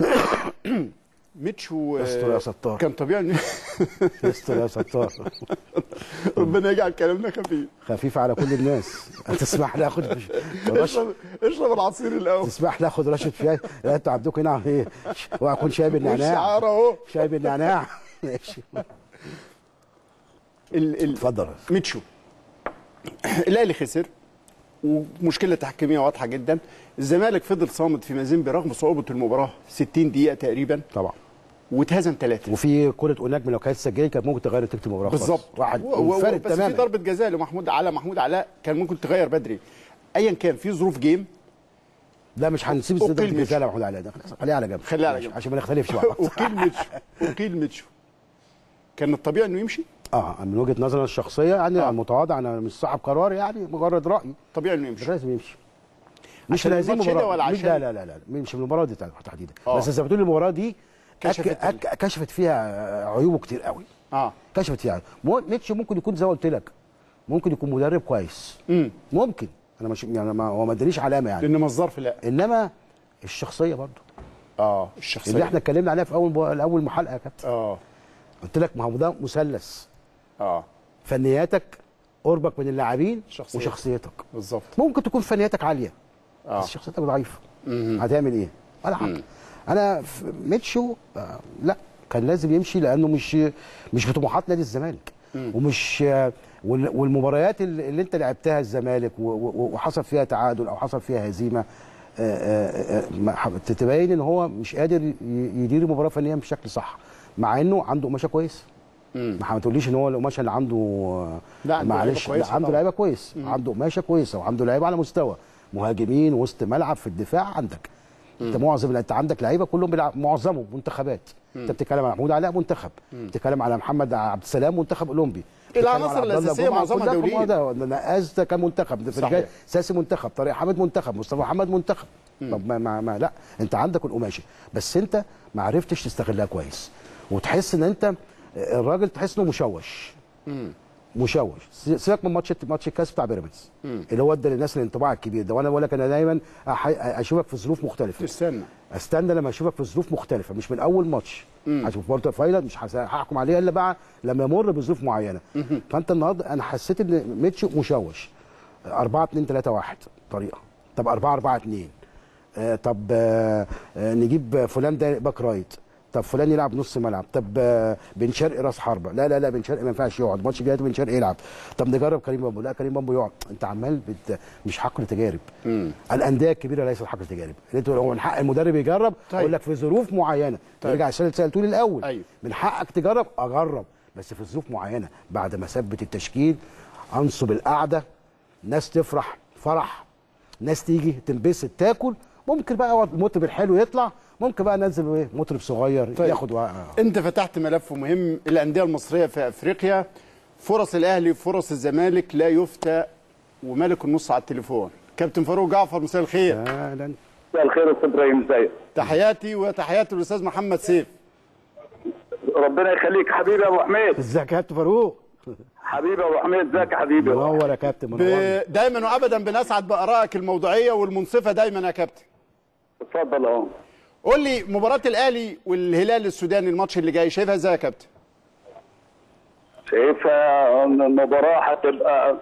ميتشو آه، استر يا ستار. كان طبيعي إن- يستر يا ستار ربنا يجعل كلامنا خفيف خفيف على كل الناس تسمح لي اخد رش اشرب اشرب العصير الاول تسمح لي اخد رشه فيها لا انتوا عندكم هنا ايه واكون شاي بالنعناع والشعار اهو شاي بالنعناع ماشي ال- ال- اتفضل ميتشو الاهلي خسر ومشكله تحكيميه واضحه جدا الزمالك فضل صامد في مازيمبي رغم صعوبه المباراه 60 دقيقه تقريبا طبعا واتهزم ثلاثه وفي كره هناك من لو كانت سجلت كانت ممكن تغير نتيجه المباراه خالص. بالظبط واحد و- و- منفرد بس في تماما ضربه جزاء لمحمود على محمود علاء كان ممكن تغير بدري ايا كان في ظروف جيم لا مش هنسيب أوكي ضربه المشي. الجزاء لمحمود علاء ده خليها على جنب خليها على ماشي، جنب. عشان ما نختلفش مع بعض وكيل ميتشو وكيل ميتشو كان الطبيعي انه يمشي اه من وجهه نظري الشخصيه يعني آه. المتواضع انا مش صاحب قرار يعني مجرد راي طبيعي انه يمشي لازم يمشي مش عشان لازم الماتش ده مباراه ولا مش- عشان- لا لا لا لا مش من المباراه دي تحديدا آه. بس زي ما بتقول المباراه دي كشفت كشفت, أك... أك... كشفت فيها عيوبه كتير قوي اه كشفت فيها مو- ميتشو ممكن يكون زي ما قلت لك ممكن يكون مدرب كويس امم ممكن انا مش يعني ما هو ما ادانيش علامه يعني لان مصدر في لا انما الشخصيه برضو اه الشخصيه اللي احنا اتكلمنا عليها في اول اول محلقه يا كابتن اه قلت لك ما هو ده مثلث اه فنياتك قربك من اللاعبين شخصيتك. وشخصيتك بالظبط ممكن تكون فنياتك عاليه اه بس شخصيتك ضعيفه هتعمل ايه؟ ولا حاجه انا في ميتشو آه، لا كان لازم يمشي لانه مش مش بطموحات نادي الزمالك ومش آه، وال- والمباريات اللي اللي انت لعبتها الزمالك و- و- وحصل فيها تعادل او حصل فيها هزيمه آه، آه، آه، ما ح- تبين ان هو مش قادر ي- يدير المباراه فنيا بشكل صح مع انه عنده قماشه كويس ما تقوليش ان هو القماشه اللي عنده لا، عنده معلش لعيبة كويسة لا عنده طبعا. لعيبه كويس عنده قماشه كويسه وعنده لعيبه على مستوى مهاجمين وسط ملعب في الدفاع عندك انت معظم انت عندك لعيبه كلهم بيلعب معظمهم منتخبات انت بتتكلم على محمود علاء منتخب بتتكلم على محمد عبد السلام منتخب اولمبي بتتكلم على العناصر عبد الله الأساسية جمعة، معظمها كلها دوليين. كلها ده نقاز ده كان منتخب في صحيح. الجاي ساسي منتخب طارق حامد منتخب مصطفى محمد منتخب طب ما, ما, ما لا انت عندك القماشه بس انت ما عرفتش تستغلها كويس وتحس ان انت الراجل تحس انه مشوش مشوش سيبك من ماتش ماتش الكاس بتاع بيراميدز اللي هو ادى للناس الانطباع الكبير ده وانا بقول لك انا دايما أح- اشوفك في ظروف مختلفه تستنى استنى لما اشوفك في ظروف مختلفه مش من اول ماتش عشان في بورتو فاينل مش هس- هحكم عليه الا بقى لما يمر بظروف معينه فانت النهارده انا حسيت ان ميتشو مشوش 4 2 3 1 طريقه طب 4 4 2 آه طب آه آه نجيب فلان ده باك رايت طب فلان يلعب نص ملعب طب آه بن شرقي راس حربه لا لا لا بن شرقي ما ينفعش يقعد الماتش الجاي بن شرقي يلعب طب نجرب كريم بامبو لا كريم بامبو يقعد انت عمال بت... مش حقل تجارب الانديه الكبيره ليست حقل تجارب انت هو من حق المدرب يجرب طيب. اقول لك في ظروف معينه طيب. ترجع السؤال اللي سالتوني الاول أيوه. من حقك تجرب اجرب بس في ظروف معينه بعد ما اثبت التشكيل انصب القعده ناس تفرح فرح ناس تيجي تنبسط تاكل ممكن بقى المطرب الحلو يطلع ممكن بقى ننزل ايه مطرب صغير طيب. ياخد وقع. انت فتحت ملف مهم الانديه المصريه في افريقيا فرص الاهلي فرص الزمالك لا يفتى ومالك النص على التليفون كابتن فاروق جعفر مساء الخير اهلا مساء الخير استاذ ابراهيم ازيك تحياتي وتحيات الاستاذ محمد سيف ربنا يخليك حبيبي يا ابو حميد ازيك يا كابتن فاروق حبيبي يا ابو حميد ازيك يا حبيبي منور يا كابتن منور ب... دايما وابدا بنسعد بارائك الموضوعيه والمنصفه دايما يا كابتن اتفضل اهو قول لي مباراه الاهلي والهلال السوداني الماتش اللي جاي شايفها ازاي يا كابتن شايفها ان المباراه هتبقى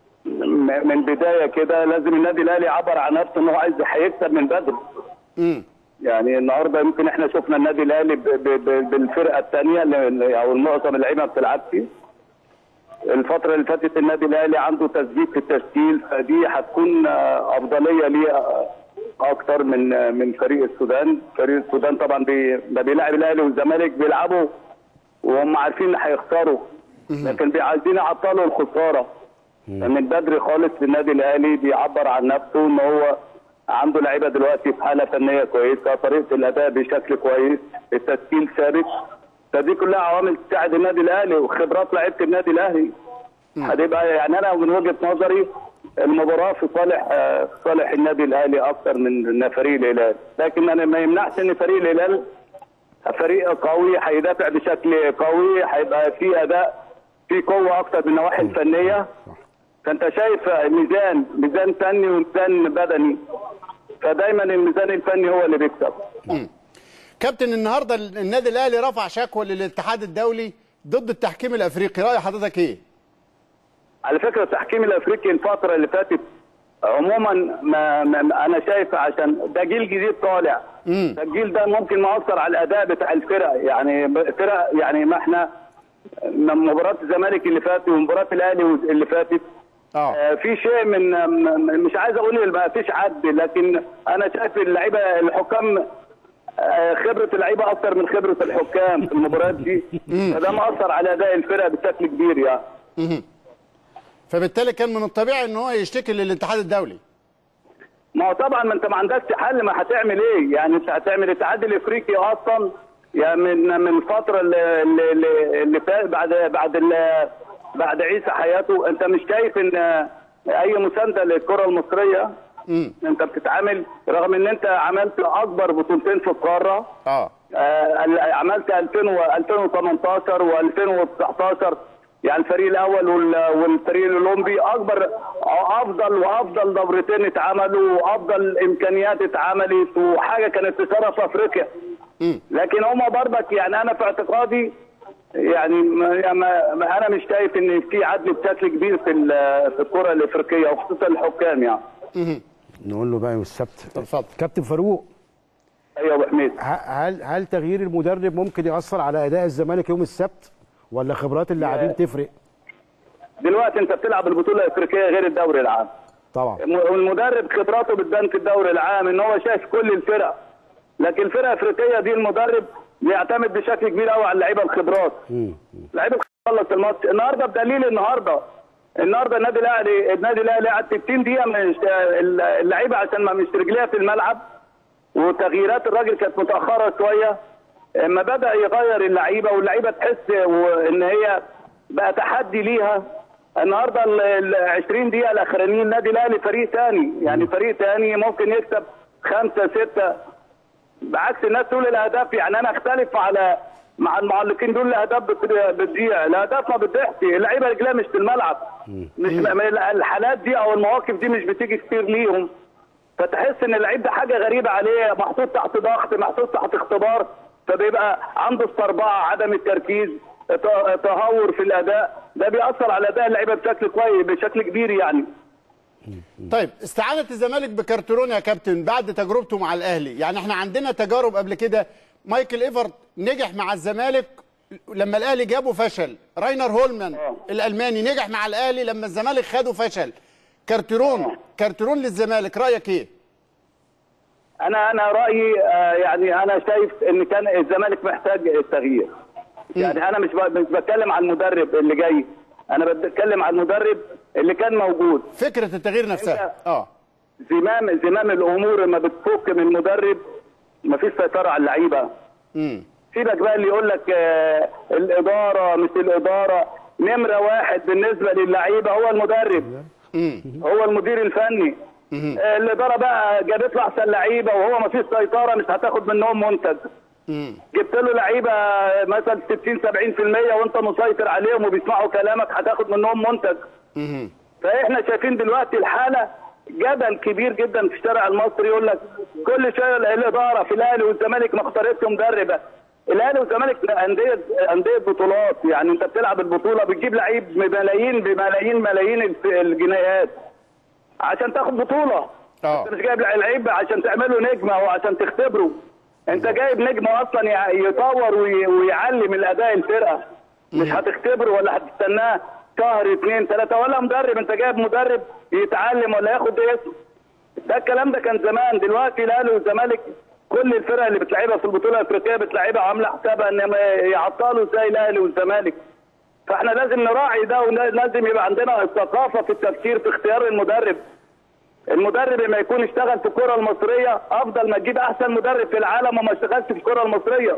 م- من بدايه كده لازم النادي الاهلي يعبر عن نفسه ان هو عايز هيكسب من بدري امم يعني النهارده يمكن احنا شفنا النادي الاهلي ب- ب- ب- بالفرقه الثانيه او معظم اللعيبه ما بتلعبش الفتره اللي فاتت النادي الاهلي عنده تثبيت في التشكيل فدي هتكون آه، افضليه ليه آه، اكتر من آه، من فريق السودان فريق السودان طبعا بي ده بيلعب الاهلي والزمالك بيلعبوا وهم عارفين ان هيخسروا لكن بي- عايزين يعطلوا الخساره من بدري خالص النادي الاهلي بيعبر عن نفسه ان هو عنده لعيبه دلوقتي في حاله فنيه كويسه طريقه الاداء بشكل كويس التشكيل ثابت فدي كلها عوامل تساعد النادي الاهلي وخبرات لعيبه النادي الاهلي هتبقى يعني انا من وجهه نظري المباراه في صالح آه، في صالح النادي الاهلي اكثر من من فريق الهلال لكن انا ما يمنعش ان فريق الهلال فريق قوي هيدافع بشكل قوي هيبقى في اداء في قوه اكتر من النواحي الفنيه فانت شايف ميزان ميزان فني وميزان بدني فدايما الميزان الفني هو اللي بيكسب كابتن النهارده النادي الاهلي رفع شكوى للاتحاد الدولي ضد التحكيم الافريقي راي حضرتك ايه على فكره التحكيم الافريقي الفتره اللي فاتت عموما ما, ما انا شايف عشان ده جيل جديد طالع ده الجيل ده ممكن مؤثر على الاداء بتاع الفرق يعني ب- فرق يعني ما احنا من مباراه الزمالك اللي فاتت ومباراه الاهلي اللي فاتت اه آه، في شيء من م- مش عايز اقول ما فيش عد لكن انا شايف اللعيبه الحكام آه، خبره اللعيبه اكتر من خبره الحكام في المباريات دي فده مأثر على اداء الفرق بشكل كبير يعني فبالتالي كان من الطبيعي ان هو يشتكي للاتحاد الدولي ما هو طبعا ما انت ما عندكش حل ما هتعمل ايه؟ يعني انت هتعمل الاتحاد الافريقي اصلا يعني من من الفتره اللي اللي, اللي فات بعد بعد ال- بعد عيسى حياته انت مش شايف ان اي مسانده للكره المصريه انت بتتعامل رغم ان انت عملت اكبر بطولتين في القاره اه آه، عملت 2000 و 2018 و2019 يعني الفريق الاول وال- والفريق الاولمبي اكبر افضل وافضل دورتين اتعملوا وافضل امكانيات اتعملت وحاجه كانت تشرف افريقيا لكن هم برضك يعني انا في اعتقادي يعني ما ما- ما انا مش شايف ان في عدل بشكل كبير في ال- في الكره الافريقيه وخصوصا الحكام يعني نقول له بقى يوم السبت اتفضل. كابتن فاروق ايوه يا ابو حميد ه- هل هل تغيير المدرب ممكن ياثر على اداء الزمالك يوم السبت ولا خبرات اللاعبين تفرق دلوقتي انت بتلعب البطوله الافريقيه غير الدوري العام طبعا والمدرب خبراته بتبان في الدوري العام ان هو شايف كل الفرق لكن الفرقه الافريقيه دي المدرب بيعتمد بشكل كبير قوي على اللعيبه الخبرات لعيبه خلص الماتش النهارده بدليل النهارده النهارده النادي الاهلي النادي الاهلي قعد 60 دقيقه مش اللعيبه عشان ما مش رجليها في الملعب وتغييرات الراجل كانت متاخره شويه اما بدا يغير اللعيبه واللعيبه تحس ان هي بقى تحدي ليها النهارده ال 20 دقيقه الاخرانيين النادي الاهلي فريق ثاني يعني فريق ثاني ممكن يكسب خمسه سته بعكس الناس تقول الاهداف يعني انا اختلف على مع المعلقين دول الاهداف بت- بتضيع الاهداف ما بتضيعش اللعيبه رجلها مش في الملعب مش م- الحالات دي او المواقف دي مش بتيجي كتير ليهم فتحس ان اللعيب ده حاجه غريبه عليه محطوط تحت ضغط محطوط تحت اختبار فبيبقى عنده استرباع عدم التركيز ت- تهور في الاداء ده بيأثر على اداء اللعيبه بشكل كويس بشكل كبير يعني طيب استعانت الزمالك بكارترون يا كابتن بعد تجربته مع الاهلي يعني احنا عندنا تجارب قبل كده مايكل ايفرت نجح مع الزمالك لما الاهلي جابه فشل راينر هولمان الالماني نجح مع الاهلي لما الزمالك خده فشل كارترون كارترون للزمالك رايك ايه انا انا رايي آه، يعني انا شايف ان كان الزمالك محتاج التغيير يعني انا مش ب- مش بتكلم عن المدرب اللي جاي انا بتكلم عن المدرب اللي كان موجود فكره التغيير نفسها اه زمام زمام الامور لما بتفك من المدرب مفيش سيطره على اللعيبه امم سيبك بقى اللي يقول لك آه، الاداره مش الاداره نمره واحد بالنسبه للعيبه هو المدرب هو المدير الفني آه، الاداره بقى جابت له احسن لعيبه وهو ما فيش سيطره مش هتاخد منهم منتج جبت له لعيبه مثلا 60 70% وانت مسيطر عليهم وبيسمعوا كلامك هتاخد منهم منتج فاحنا شايفين دلوقتي الحاله جدل كبير جدا في الشارع المصري يقول لك كل شويه الاداره في الاهلي والزمالك ما اختارتش مدرب الاهلي والزمالك انديه انديه بطولات يعني انت بتلعب البطوله بتجيب لعيب بملايين بملايين ملايين الف- الجنيهات عشان تاخد بطوله اه انت مش جايب لعيب عشان تعمله نجم او عشان تختبره انت جايب نجم اصلا يع- يطور وي- ويعلم الاداء الفرقه مش هتختبره ولا هتستناه شهر اثنين ثلاثه ولا مدرب انت جايب مدرب يتعلم ولا ياخد اسم ده الكلام ده كان زمان دلوقتي الاهلي والزمالك كل الفرق اللي بتلعبها في البطوله الافريقيه بتلعبها عامله حسابها ان ما يعطلوا زي الاهلي والزمالك فاحنا لازم نراعي ده ولازم يبقى عندنا الثقافه في التفكير في اختيار المدرب المدرب لما يكون اشتغل في الكره المصريه افضل ما تجيب احسن مدرب في العالم وما اشتغلش في الكره المصريه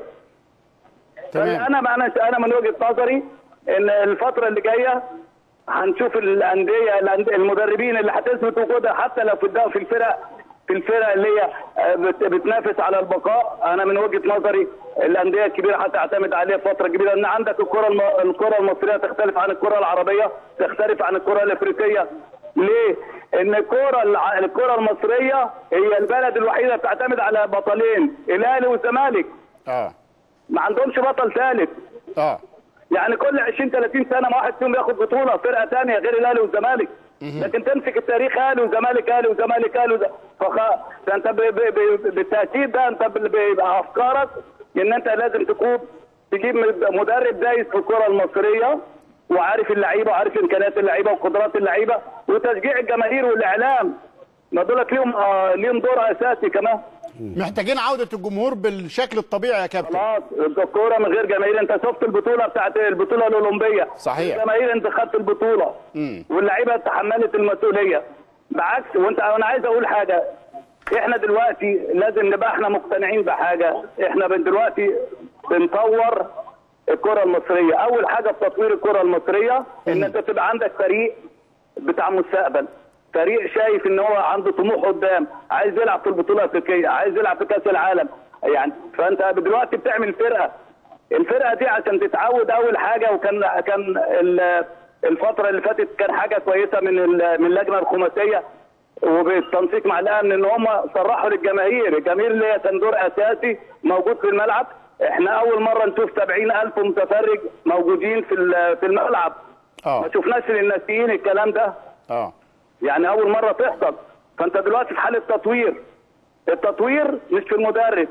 تمام انا انا انا من وجهه نظري ان الفتره اللي جايه هنشوف الانديه الأند- المدربين اللي هتثبت وجودها حتى لو في الد- في الفرق في الفرق اللي هي آه، بت- بتنافس على البقاء انا من وجهه نظري الانديه الكبيره هتعتمد عليها فتره كبيره ان عندك الكره الم... الكره المصريه تختلف عن الكره العربيه تختلف عن الكره الافريقيه ليه؟ ان الكره الع- الكره المصريه هي البلد الوحيده بتعتمد على بطلين الاهلي والزمالك اه ما عندهمش بطل ثالث اه يعني كل 20 30 سنه ما واحد فيهم ياخد بطوله فرقه ثانيه غير الاهلي والزمالك لكن تمسك التاريخ اهلي وزمالك اهلي وزمالك اهلي وز... فخ... فانت ب... ب... ب... بالتاكيد ده انت ب- بيبقى افكارك ان انت لازم تكون تجيب مد- مدرب دايس في الكره المصريه وعارف اللعيبه وعارف امكانيات اللعيبه وقدرات اللعيبه وتشجيع الجماهير والاعلام ما دولك ليهم آه ليهم دور اساسي كمان محتاجين عوده الجمهور بالشكل الطبيعي يا كابتن خلاص الكوره من غير جماهير انت شفت البطوله بتاعت البطوله الاولمبيه صحيح. الجماهير انت خدت البطوله واللعيبه تحملت المسؤوليه بالعكس وانت انا عايز اقول حاجه احنا دلوقتي لازم نبقى احنا مقتنعين بحاجه احنا بن- دلوقتي بنطور الكره المصريه اول حاجه في تطوير الكره المصريه ان انت تبقى عندك فريق بتاع مستقبل فريق شايف ان هو عنده طموح قدام عايز يلعب في البطوله الافريقيه عايز يلعب في كاس العالم يعني فانت دلوقتي بتعمل فرقه الفرقه دي عشان تتعود اول حاجه وكان كان ال- الفتره اللي فاتت كان حاجه كويسه من ال- من اللجنه الخماسيه وبالتنسيق مع الامن ان هم صرحوا للجماهير الجماهير اللي هي كان دور اساسي موجود في الملعب احنا اول مره نشوف 70000 متفرج موجودين في ال- في الملعب اه ما شفناش للناسيين الكلام ده اه يعني اول مره تحصل فانت دلوقتي في حاله تطوير التطوير مش في المدرب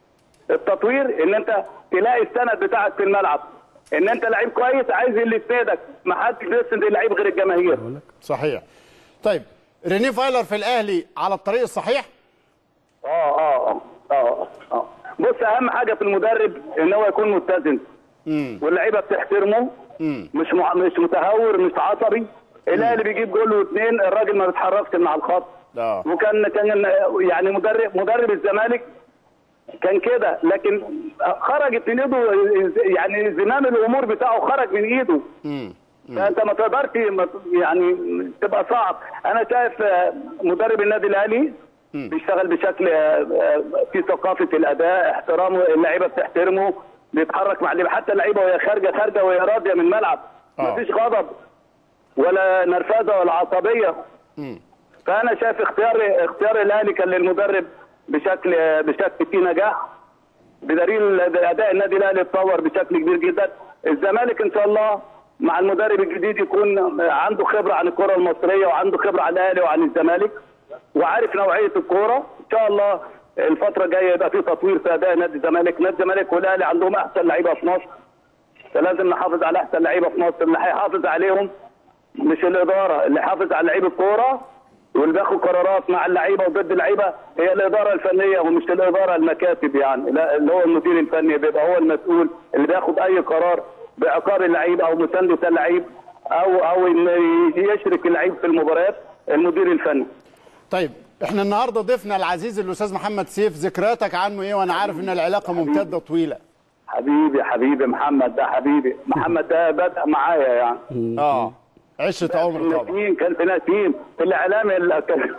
التطوير ان انت تلاقي السند بتاعك في الملعب ان انت لعيب كويس عايز اللي يسندك ما حدش بيسند اللعيب غير الجماهير صحيح طيب ريني فايلر في الاهلي على الطريق الصحيح اه اه اه اه اه بص اهم حاجه في المدرب ان هو يكون متزن واللعيبه بتحترمه مش مع... مش متهور مش عصبي الاهلي بيجيب جول واثنين الراجل ما بيتحركش من على الخط آه. وكان كان يعني مدرب مدرب الزمالك كان كده لكن خرجت من ايده يعني زمام الامور بتاعه خرج من ايده فانت ما تقدرش ما- يعني تبقى صعب انا شايف آه، مدرب النادي الاهلي بيشتغل بشكل آه، آه، في ثقافه الاداء احترامه اللعيبه بتحترمه بيتحرك مع اللعيبه حتى اللعيبه وهي خارجه خارجه وهي راضيه من الملعب آه. مفيش غضب ولا نرفزه ولا عصبيه فانا شايف اختيار اختيار الاهلي كان للمدرب بشكل بشكل فيه نجاح بدليل اداء النادي الاهلي اتطور بشكل كبير جدا الزمالك ان شاء الله مع المدرب الجديد يكون عنده خبره عن الكره المصريه وعنده خبره عن الاهلي وعن الزمالك وعارف نوعيه الكوره ان شاء الله الفتره الجايه يبقى في تطوير في اداء نادي الزمالك نادي الزمالك والاهلي عندهم احسن لعيبه في مصر فلازم نحافظ على احسن لعيبه في مصر اللي هيحافظ عليهم مش الاداره اللي حافظ على لعيب الكوره واللي بياخد قرارات مع اللعيبه وضد اللعيبه هي الاداره الفنيه ومش الاداره المكاتب يعني لا اللي هو المدير الفني بيبقى هو المسؤول اللي بياخد اي قرار بعقاب اللعيب او مسانده اللعيب او او إن يشرك اللعيب في المباريات المدير الفني طيب احنا النهارده ضيفنا العزيز الاستاذ محمد سيف ذكرياتك عنه ايه وانا عارف ان العلاقه ممتده طويله حبيبي حبيبي محمد ده حبيبي محمد ده بدأ معايا يعني اه عشره عمر طبعا نسيم كان في نسيم في الاعلام اللي كان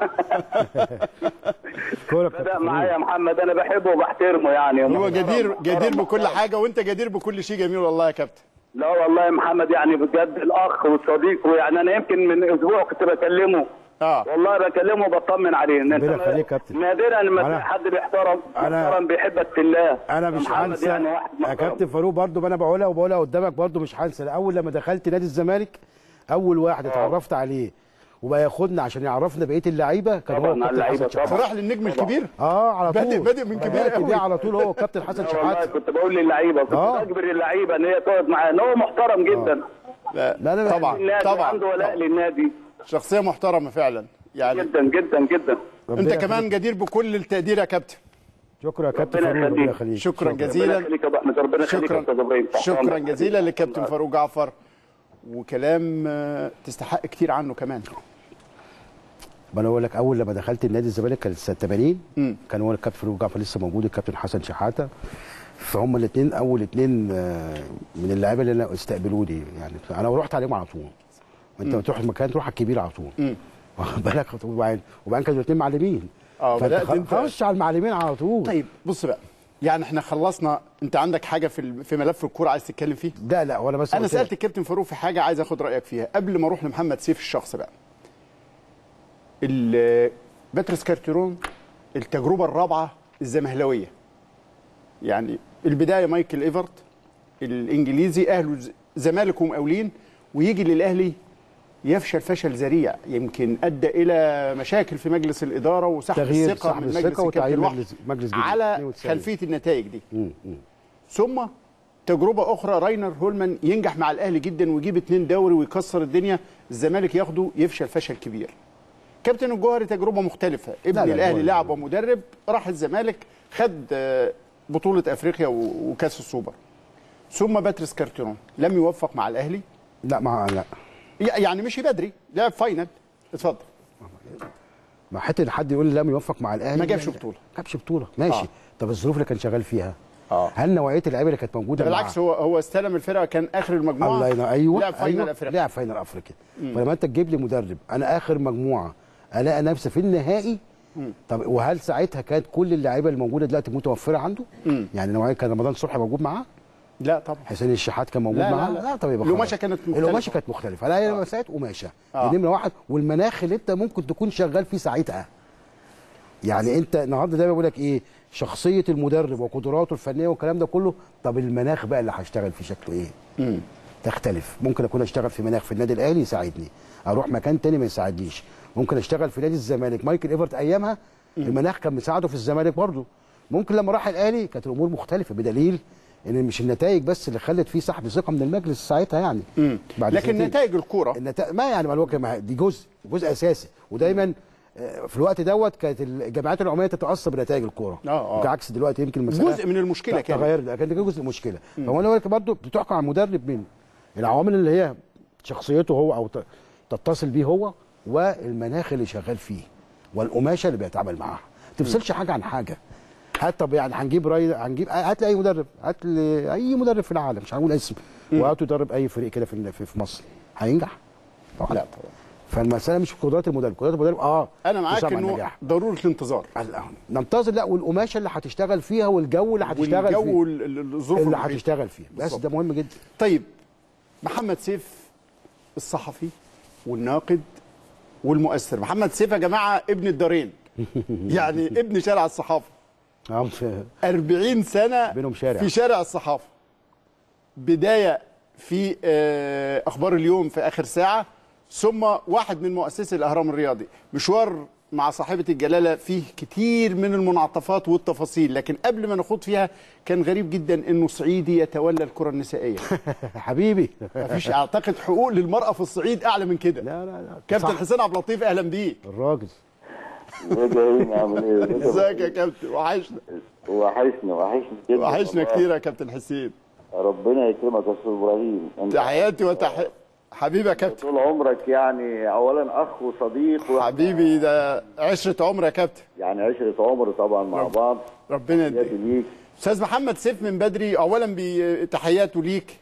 كوره بدأ معايا محمد انا بحبه وبحترمه يعني هو جدير جدير بكل حاجه وانت جدير بكل شيء جميل والله يا كابتن لا والله يا محمد يعني بجد الاخ والصديق ويعني انا يمكن من اسبوع كنت بكلمه اه والله بكلمه وبطمن عليه إن ربنا أنت يخليك يا كابتن. نادرا لما أنا- تلاقي حد بيحترم أنا- محترم بيحبك في الله انا مش محمد هنسى يعني واحد يا محترم. كابتن فاروق برضو ما انا بقولها وبقولها قدامك برضو مش هنسى اول لما دخلت نادي الزمالك اول واحد اتعرفت عليه وبقى ياخدنا عشان يعرفنا بقيه اللعيبه كان هو طبعاً الكابتن اللعيبة حسن شحاته طبعاً. صراح للنجم الكبير اه على طول بادئ- بادئ من كبير بادئ قوي. بيه على طول هو الكابتن حسن لا والله شحاته كنت بقول للعيبه كنت آه. بجبر اللعيبه ان هي تقعد معاه ان هو محترم جدا لا لا، لا، طبعا النادي طبعا عنده ولاء طبعاً. للنادي شخصيه محترمه فعلا يعني جدا جدا جدا انت ربنا كمان جدير بكل التقدير يا كابتن شكرا يا كابتن ربنا فاروق ربنا يخليك. يخليك شكرا ربنا جزيلا يخليك يا ابو احمد ربنا يخليك يا استاذ ابراهيم شكرا شكرا جزيلا للكابتن فاروق جعفر وكلام آه، تستحق كتير عنه كمان ما انا بقول لك اول لما دخلت النادي الزمالك كانت سنه 80 كان هو الكابتن فاروق جعفر لسه موجود الكابتن حسن شحاته فهم الاثنين اول اثنين من اللعيبه اللي انا استقبلوني يعني انا رحت عليهم على طول انت بتروح المكان تروح على الكبير على طول واخد بالك وبعدين وبعدين كانوا الاثنين معلمين اه، فأنت بدأت خ- انت- خش على المعلمين على طول طيب بص بقى يعني احنا خلصنا انت عندك حاجه في ال- في ملف الكوره عايز تتكلم فيه لا لا وانا بس انا قلت لك- سالت الكابتن فاروق في حاجه عايز اخد رايك فيها قبل ما اروح لمحمد سيف الشخص بقى ال- باتريس كارتيرون التجربه الرابعه الزمهلاويه يعني البدايه مايكل ايفرت الانجليزي اهله ز- زمالك ومقاولين ويجي للاهلي يفشل فشل ذريع يمكن ادى الى مشاكل في مجلس الاداره وسحب تغيير الثقه سحب من الثقة مجلس وتعيين الكابتن مجلس- الواحد مجلس جديد. على 92. خلفيه النتائج دي مم، مم. ثم تجربه اخرى راينر هولمان ينجح مع الاهلي جدا ويجيب اتنين دوري ويكسر الدنيا الزمالك ياخده يفشل فشل كبير كابتن الجوهري تجربه مختلفه ابن لا، لا، الاهلي الجوهري. لاعب ومدرب راح الزمالك خد آه، بطوله افريقيا و- وكاس السوبر ثم باتريس كارتيرون لم يوفق مع الاهلي لا ما لا ي- يعني مشي بدري لعب فاينل اتفضل ما حته ان حد يقول لي لم يوفق مع الاهلي ما جابش لا، بطولة. ما جابش بطوله ماشي آه. طب الظروف اللي كان شغال فيها آه. هل نوعيه اللعيبه اللي كانت موجوده بالعكس معاه؟ هو هو استلم الفرقه كان اخر المجموعه الله ينور ايوه لعب فاينل أيوة. افريقيا لعب فاينل افريقيا فلما انت تجيب لي مدرب انا اخر مجموعه الاقي نفسي في النهائي طب وهل ساعتها كانت كل اللعيبه الموجوده دلوقتي متوفره عنده؟ يعني نوعيه كان رمضان صبحي موجود معاه؟ لا طبعا حسين الشحات كان موجود لا، لا، معاه؟ لا. طب يبقى القماشة خلاص. كانت مختلفة. القماشه كانت مختلفه لا هي مساله قماشه آه. دي نمره واحد والمناخ اللي انت ممكن تكون شغال فيه ساعتها يعني انت النهارده دايما بقول لك ايه شخصيه المدرب وقدراته الفنيه والكلام ده كله طب المناخ بقى اللي هشتغل فيه شكله ايه؟ تختلف ممكن اكون اشتغل في مناخ في النادي الاهلي يساعدني اروح مكان تاني ما يساعدنيش ممكن اشتغل في نادي الزمالك مايكل ايفرت ايامها المناخ كان مساعده في الزمالك برضه ممكن لما راح الاهلي كانت الامور مختلفه بدليل ان مش النتائج بس اللي خلت فيه سحب ثقه من المجلس ساعتها يعني بعد لكن سنتين. نتائج الكوره النتائج ما يعني ما الوقت ما دي جزء جزء اساسي ودايما آه، في الوقت دوت كانت الجامعات العموميه تتاثر بنتائج الكوره آه، آه. بعكس دلوقتي يمكن المساله جزء من المشكله كانت تغير ده كان ده جزء من المشكله فهو انا برضه بتحكم على المدرب من العوامل اللي هي شخصيته هو او ت- تتصل بيه هو والمناخ اللي شغال فيه والقماشه اللي بيتعامل معاها ما تفصلش حاجه عن حاجه هات طب يعني هنجيب راي هنجيب هات لي اي مدرب هات لي اي مدرب في العالم مش هنقول اسم وهاتوا يدرب اي فريق كده في في في مصر هينجح طبعا لا طبعا فالمساله مش في قدرات المدرب قدرات المدرب اه انا معاك تسمع انه النجاح. ضروره الانتظار لا، ننتظر لا والقماشه اللي هتشتغل فيها والجو اللي هتشتغل فيه والجو ال- ال- الظروف اللي المحيطة. هتشتغل فيه بس بالظبط. ده مهم جدا طيب محمد سيف الصحفي والناقد والمؤثر محمد سيف يا جماعه ابن الدارين يعني ابن شارع الصحافه آه، في- 40 سنه بينهم شارع. في شارع الصحافه بدايه في آه، اخبار اليوم في اخر ساعه ثم واحد من مؤسسي الاهرام الرياضي مشوار مع صاحبه الجلاله فيه كتير من المنعطفات والتفاصيل لكن قبل ما نخوض فيها كان غريب جدا انه صعيدي يتولى الكره النسائيه حبيبي مفيش اعتقد حقوق للمراه في الصعيد اعلى من كده لا لا لا كابتن صح. حسين عبد اللطيف اهلا بيك الراجل ازيك يا هيمي عامل ايه؟ ازيك يا كابتن وحشنا وحشنا وحشنا جدا وحشنا والله. كتير يا كابتن حسين ربنا يكرمك يا استاذ ابراهيم انت تحياتي وتحياتي حبيبي يا كابتن طول عمرك يعني اولا اخ وصديق وإحنا حبيبي ده عشرة عمر يا كابتن يعني عشره عمر طبعا مع رب- بعض ربنا تحياتي يديك ليك استاذ محمد سيف من بدري اولا بتحياته ليك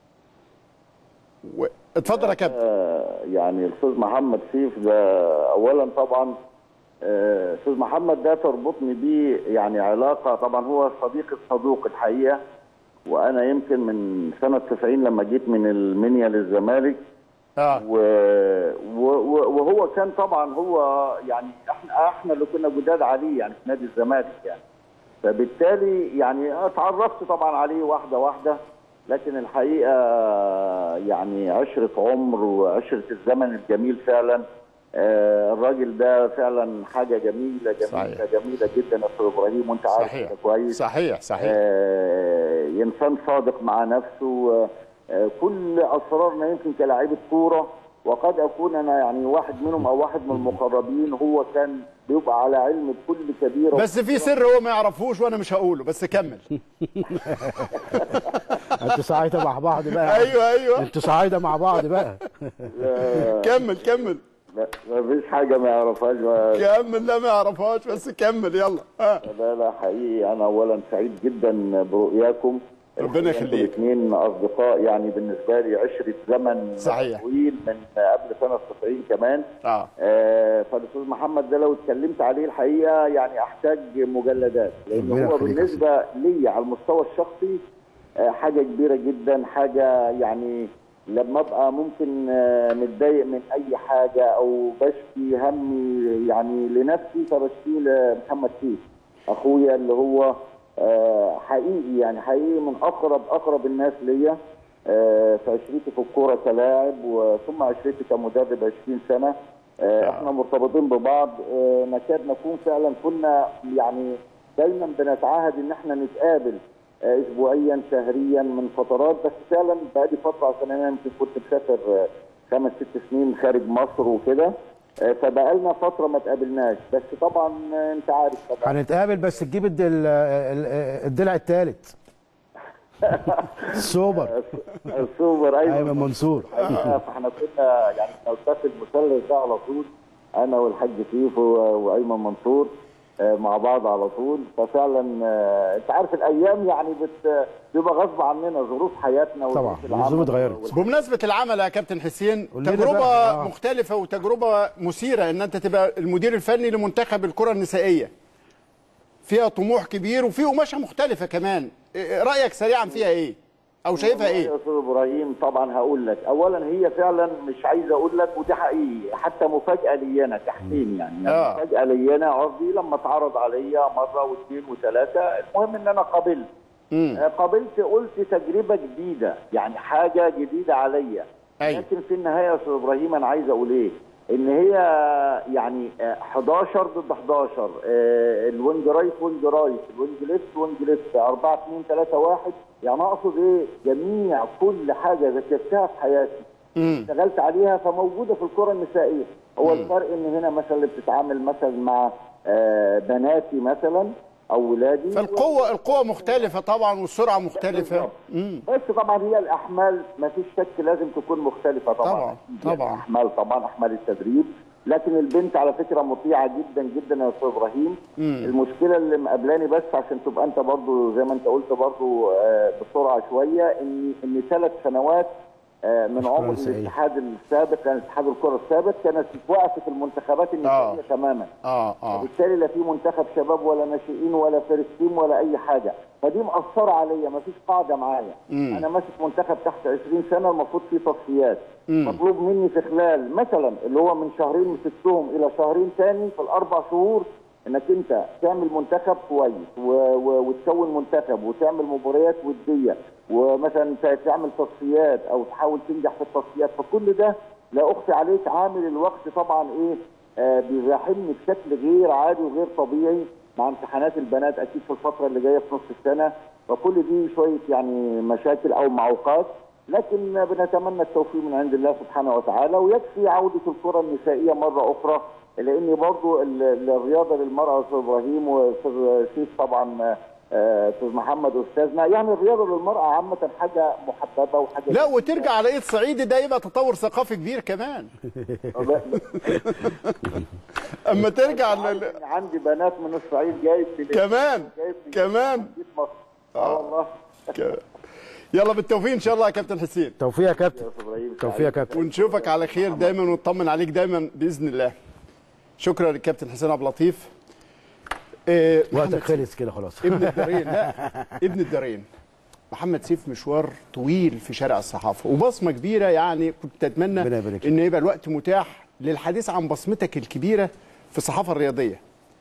و... اتفضل يا كابتن آه، يعني الاستاذ محمد سيف ده اولا طبعا آه، استاذ محمد ده تربطني بيه يعني علاقه طبعا هو صديق الصدوق الحقيقه وانا يمكن من سنه 90 لما جيت من المنيا للزمالك اه و... و... و- وهو كان طبعا هو يعني احنا احنا اللي كنا جداد عليه يعني في نادي الزمالك يعني فبالتالي يعني اتعرفت طبعا عليه واحده واحده لكن الحقيقه يعني عشره عمر وعشره الزمن الجميل فعلا آه، الراجل ده فعلا حاجه جميله جميله صحيح. جميله جدا يا استاذ ابراهيم وانت عارف صحيح كده كويس صحيح صحيح آه، انسان صادق مع نفسه آه، كل اسرارنا يمكن كلاعيبه كوره وقد اكون انا يعني واحد منهم او واحد من المقربين هو كان بيبقى على علم بكل كبيره بس في سر هو ما يعرفوش وانا مش هقوله بس كمل انتوا صعايده مع بعض بقى ايوه ايوه انتوا صعايده مع بعض بقى كمل كمل لا ما فيش حاجه ما يعرفهاش ما- كمل لا ما يعرفهاش بس كمل يلا ها لا لا حقيقي انا اولا سعيد جدا برؤياكم ربنا يخليك. الاثنين اصدقاء يعني بالنسبه لي عشره زمن صحيح. طويل من قبل سنه 90 كمان اه آه، فالاستاذ محمد ده لو اتكلمت عليه الحقيقه يعني احتاج مجلدات لان ربنا هو يخليك يا بالنسبه لي على المستوى الشخصي آه، حاجه كبيره جدا حاجه يعني لما ابقى ممكن آه، متضايق من اي حاجه او بشكي همي يعني لنفسي فبشكيه لمحمد سيف اخويا اللي هو آه، حقيقي يعني حقيقي من اقرب اقرب الناس ليا آه، في عشرتي في الكوره كلاعب وثم عشرتي كمدرب 20 سنه آه، احنا مرتبطين ببعض آه، نكاد نكون فعلا كنا يعني دايما بنتعاهد ان احنا نتقابل آه، اسبوعيا شهريا من فترات بس فعلا بقالي فتره عشان انا يمكن كنت مسافر آه، خمس ست سنين خارج مصر وكده آه، فبقالنا فتره ما تقابلناش بس طبعا آه، انت عارف طبعا هنتقابل بس تجيب الد- ال- ال- الضلع الثالث السوبر السوبر ايمن ايمن منصور آه، فاحنا كنا يعني نلتقي المثلث ده على طول انا والحاج سيف و- وايمن منصور آه، مع بعض على طول ففعلا آه، انت عارف الايام يعني بت بيبقى غصب عننا ظروف حياتنا طبعا، وظروف العمل الظروف اتغيرت. وال- بمناسبة العمل يا كابتن حسين قول لنا تجربة بقى. آه. مختلفة وتجربة مثيرة ان انت تبقى المدير الفني لمنتخب الكرة النسائية فيها طموح كبير وفي قماشة مختلفة كمان إيه رأيك سريعا فيها ايه او شايفها والله ايه يا استاذ ابراهيم طبعا هقول لك اولا هي فعلا مش عايز اقول لك ودي حقيقي حتى مفاجاه لي انا كحسين يعني آه. مفاجاه لي انا قصدي لما اتعرض عليا مره واثنين وثلاثه المهم ان انا قابلت آه، قابلت قلت تجربه جديده يعني حاجه جديده عليا أيوة. لكن في النهايه يا استاذ ابراهيم انا عايز اقول ايه ان هي يعني آه، 11 ضد 11 آه، الوينج رايت وينج رايت الوينج ليفت وينج ليفت 4 2 3 1 يعني اقصد ايه جميع كل حاجه ذاكرتها في حياتي اشتغلت عليها فموجوده في الكره النسائيه هو الفرق ان هنا مثلا اللي بتتعامل مثلا مع آه، بناتي مثلا او ولادي فالقوه القوه مختلفه طبعا والسرعه مختلفه بس طبعا هي الاحمال ما فيش شك لازم تكون مختلفه طبعا طبعاً، أكيد طبعاً. يعني احمال طبعا احمال التدريب لكن البنت على فكره مطيعه جدا جدا يا استاذ ابراهيم المشكله اللي مقابلاني بس عشان تبقى انت برضو زي ما انت قلت برضو آه، بسرعه شويه ان ان ثلاث سنوات آه، من عمر فرنسا إيه؟ الاتحاد السابق كان اتحاد الكره السابق كانت وقفت المنتخبات النسائيه تماما اه اه وبالتالي لا في منتخب شباب ولا ناشئين ولا فيرست تيم ولا اي حاجه فدي مأثره عليا مفيش قاعده معايا انا ماسك منتخب تحت 20 سنه المفروض فيه تصفيات مطلوب مني في خلال مثلا اللي هو من شهرين مسكتهم الى شهرين تاني في الاربع شهور انك انت تعمل منتخب كويس و... و... وتكون منتخب وتعمل مباريات وديه ومثلا ت- تعمل تصفيات او تحاول تنجح في التصفيات فكل ده لا اخفي عليك عامل الوقت طبعا ايه آه بيزاحمني بشكل غير عادي وغير طبيعي مع امتحانات البنات اكيد في الفتره اللي جايه في نص السنه فكل دي شويه يعني مشاكل او معوقات لكن بنتمنى التوفيق من عند الله سبحانه وتعالى ويكفي عوده الكره النسائيه مره اخرى لان برضو ال- ال- الرياضه للمراه استاذ ابراهيم واستاذ سيف طبعا آه، استاذ محمد استاذنا يعني الرياضه للمراه عامه حاجه محببه وحاجه لا وترجع على ايد صعيدي ده يبقى تطور ثقافي كبير كمان اما ترجع لل... عندي بنات من الصعيد جايب في كمان جايب في كمان جيت مصر اه والله ك- يلا بالتوفيق ان شاء الله يا كابتن حسين توفيق يا كابتن إبراهيم توفيق يا كابتن ونشوفك على خير دايما ونطمن عليك دايما باذن الله شكرا للكابتن حسين عبد اللطيف إيه، وقتك محمد خلص كده خلاص ابن الدارين لا ابن الدارين محمد سيف مشوار طويل في شارع الصحافه وبصمه كبيره يعني كنت اتمنى ربنا يبارك لك. ان يبقى الوقت متاح للحديث عن بصمتك الكبيره في الصحافه الرياضيه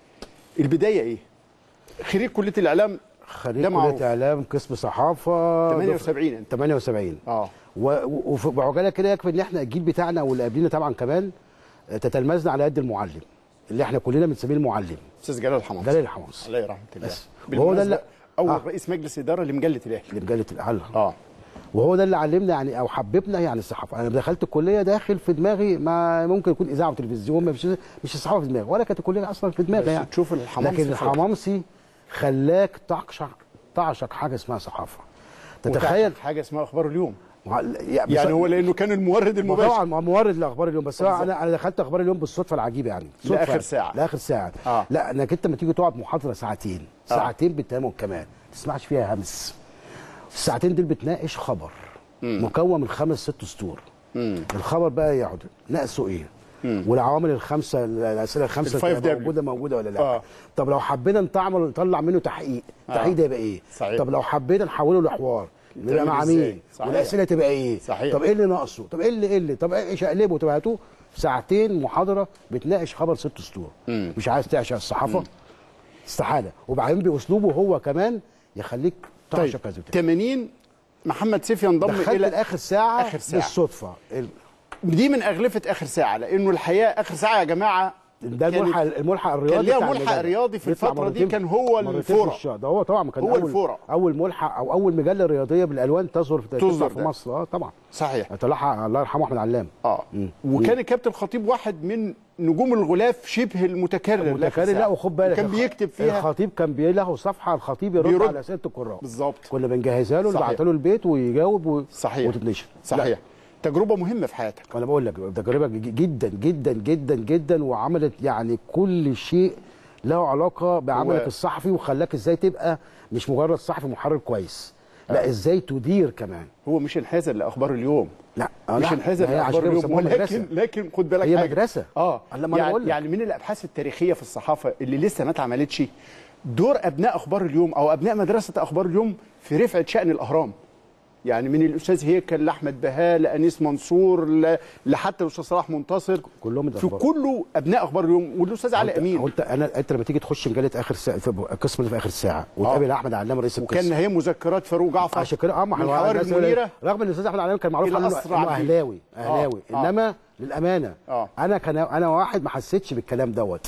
البدايه ايه خريج كليه الاعلام خريج ده معروف. كليه اعلام قسم صحافه 78 انت 78 اه و- و- وفي بعجاله كده يكفي ان احنا الجيل بتاعنا واللي قبلنا طبعا كمان آه، تتلمذنا على يد المعلم اللي احنا كلنا بنسميه المعلم استاذ جلال الحمص جلال الحمص الله يرحمه الله بس. وهو ده اللي- اول آه. رئيس مجلس اداره لمجله الاهلي لمجله الاعلام اه وهو ده اللي علمنا يعني او حببنا يعني الصحافه انا دخلت الكليه داخل في دماغي ما ممكن يكون اذاعه وتلفزيون ما مش مش الصحافه في دماغي ولا كانت الكليه اصلا في دماغي بس يعني تشوف الحمامسي لكن فوق. الحمامسي خلاك تعشق تعشق حاجه اسمها صحافه تتخيل وتعشق حاجه اسمها اخبار اليوم مع- يعني هو لانه كان المورد المباشر طبعا ما مورد لاخبار اليوم بس هو انا انا دخلت اخبار اليوم بالصدفه العجيبه يعني صدفة لآخر يعني. ساعة. لاخر ساعه آه. لا انك انت لما تيجي تقعد محاضره ساعتين ساعتين بالتمام كمان ما تسمعش فيها همس الساعتين دول بتناقش خبر مكون من خمس ست سطور الخبر بقى يقعد ناقصه ايه والعوامل الخمسه الاسئله الخمسه الفايف تبقى دبليو. موجوده موجوده ولا لا آه. طب لو حبينا نطعمل نطلع منه تحقيق التحقيق ده يبقى ايه صحيح. طب لو حبينا نحوله لحوار يبقى نتعمل مع إزاي؟ مين صحيح. والاسئله تبقى ايه صحيح. طب ايه اللي ناقصه طب ايه اللي ايه اللي طب ايه شقلبه طب هاتوه ساعتين محاضره بتناقش خبر ست سطور مش عايز تعشق الصحافه استحاله وبعدين باسلوبه هو كمان يخليك طيب تعشق هذا البتاع. 80 محمد سيف ينضم دخلت الى لاخر ساعه آخر ساعة. بالصدفه ال- دي من اغلفه اخر ساعه لانه الحقيقه اخر ساعه يا جماعه ده كانت- الملحق الملحق الرياضي كان ليها بتاع ملحق المجلة. رياضي في بيطلع الفترة دي مرتين- كان هو مرتين في الفورة. الشهر. ده هو طبعا كان هو اول الفورة. اول ملحق او اول مجله رياضيه بالالوان تصدر في تصدر تصدر في ده. مصر اه طبعا صحيح طلعها الله يرحمه احمد علام اه وكان الكابتن الخطيب واحد من نجوم الغلاف شبه المتكرر لآخر متكرر ساعة. لا وخد بالك وكان الخ- بيكتب فيها الخطيب كان بي له صفحه الخطيب يرد بيرد. على اسئله القراء بالظبط كنا بنجهزها له صحيح. نبعتها له البيت ويجاوب و... صحيح وتتنشر صحيح تجربه مهمه في حياتك انا بقول لك تجربه ج- جدا جدا جدا جدا وعملت يعني كل شيء له علاقه بعملك هو- الصحفي وخلاك ازاي تبقى مش مجرد صحفي محرر كويس لا ازاي تدير كمان هو مش انحازر لاخبار اليوم لا مش انحازر هي عشان لاخبار كده اليوم بيسموها مدرسة. ولكن لكن خد بالك هي حاجة. مدرسة. اه أنا ما أنا يعني, بقول لك. يعني من الابحاث التاريخيه في الصحافه اللي لسه ما اتعملتش دور ابناء اخبار اليوم او ابناء مدرسه اخبار اليوم في رفعه شان الاهرام يعني من الاستاذ هيكل لاحمد بهاء لانيس منصور ل- لحتى الاستاذ صلاح منتصر كلهم في الأخبار. كله ابناء اخبار اليوم والاستاذ علي هو امين انت انا انت لما تيجي تخش مجله اخر ساعه في القسم اللي في اخر ساعه وتقابل احمد علام رئيس القسم وكان هي مذكرات فاروق جعفر عشان كده اه ما من هو حواري الناس يقول المنيره لك- رغم ان الاستاذ احمد علام كان معروف إلى عنه أسرع انه فيه. اهلاوي اهلاوي آه. انما للامانه آه. انا كان انا واحد ما حسيتش بالكلام دوت اه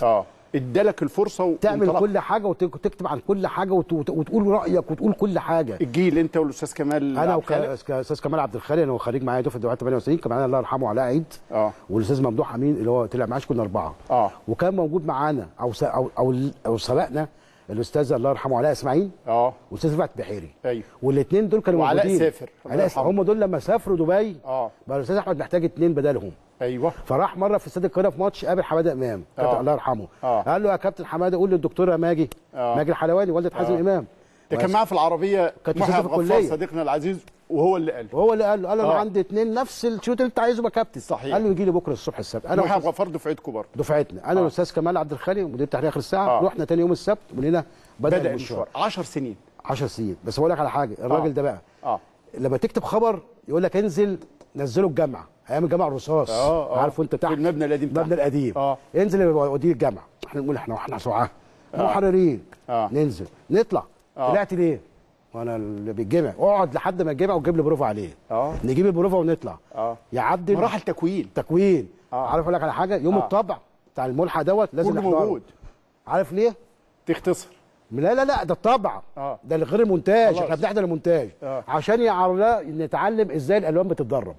ادالك الفرصه تعمل وانطلقت. كل حاجه وت- وتكتب عن كل حاجه وت- وت- وتقول رايك وتقول كل حاجه الجيل انت والاستاذ كمال انا عبد الخالق. وكاستاذ كمال عبد الخالق انا هو خريج معايا دفعه دفعه 68 كان معانا الله يرحمه علاء عيد اه والاستاذ ممدوح امين اللي هو طلع معاش كنا اربعه اه وكان موجود معانا او س- او او, أو سبقنا الاستاذ الله يرحمه علاء اسماعيل اه والاستاذ رفعت بحيري ايوه والاثنين دول كانوا وعلاء موجودين سافر، الله علاء يرحمه. هم دول لما سافروا دبي اه بقى الاستاذ احمد محتاج اثنين بدلهم ايوه فراح مره في استاد القاهره في ماتش قابل حماده امام كابتن آه. الله يرحمه آه. قال له يا كابتن حماده قول للدكتوره ماجي آه. ماجي الحلواني والده حازم آه. امام ده كان معاه في العربيه كانت محمد أستاذة في غفار الكلية. صديقنا العزيز وهو اللي قال وهو اللي قال له قال له انا آه. عندي اثنين نفس الشوط اللي انت عايزه يا كابتن صحيح. قال له يجي لي بكره الصبح السبت انا محمد وأستاذ- غفار دفعتكم برضه دفعتنا انا آه. والاستاذ كمال عبد الخالق مدير تحرير اخر الساعه آه. رحنا تاني يوم السبت ومن هنا بدا, بدا المشوار المشوار 10 سنين 10 سنين بس بقول لك على حاجه الراجل آه. ده بقى اه لما تكتب خبر يقول لك انزل نزله الجامعه ايام الجامعه الرصاص آه، آه. عارف انت تحت في المبنى القديم المبنى تحت. القديم آه. انزل يبقى ودي الجامعه احنا نقول احنا احنا سعاه محررين آه. ننزل نطلع آه. طلعت ليه؟ وانا اللي بيتجمع اقعد لحد ما الجامع وتجيب لي بروفه عليه آه. نجيب البروفه ونطلع اه يعدل مراحل تكوين تكوين آه. عارف اقول لك على حاجه يوم آه. الطبع بتاع الملحق دوت لازم كله نحضره. موجود عارف ليه؟ تختصر لا لا لا ده الطبع آه. ده غير المونتاج خلاص. احنا بنحضر المونتاج آه. عشان يعرض نتعلم ازاي الالوان بتتدرب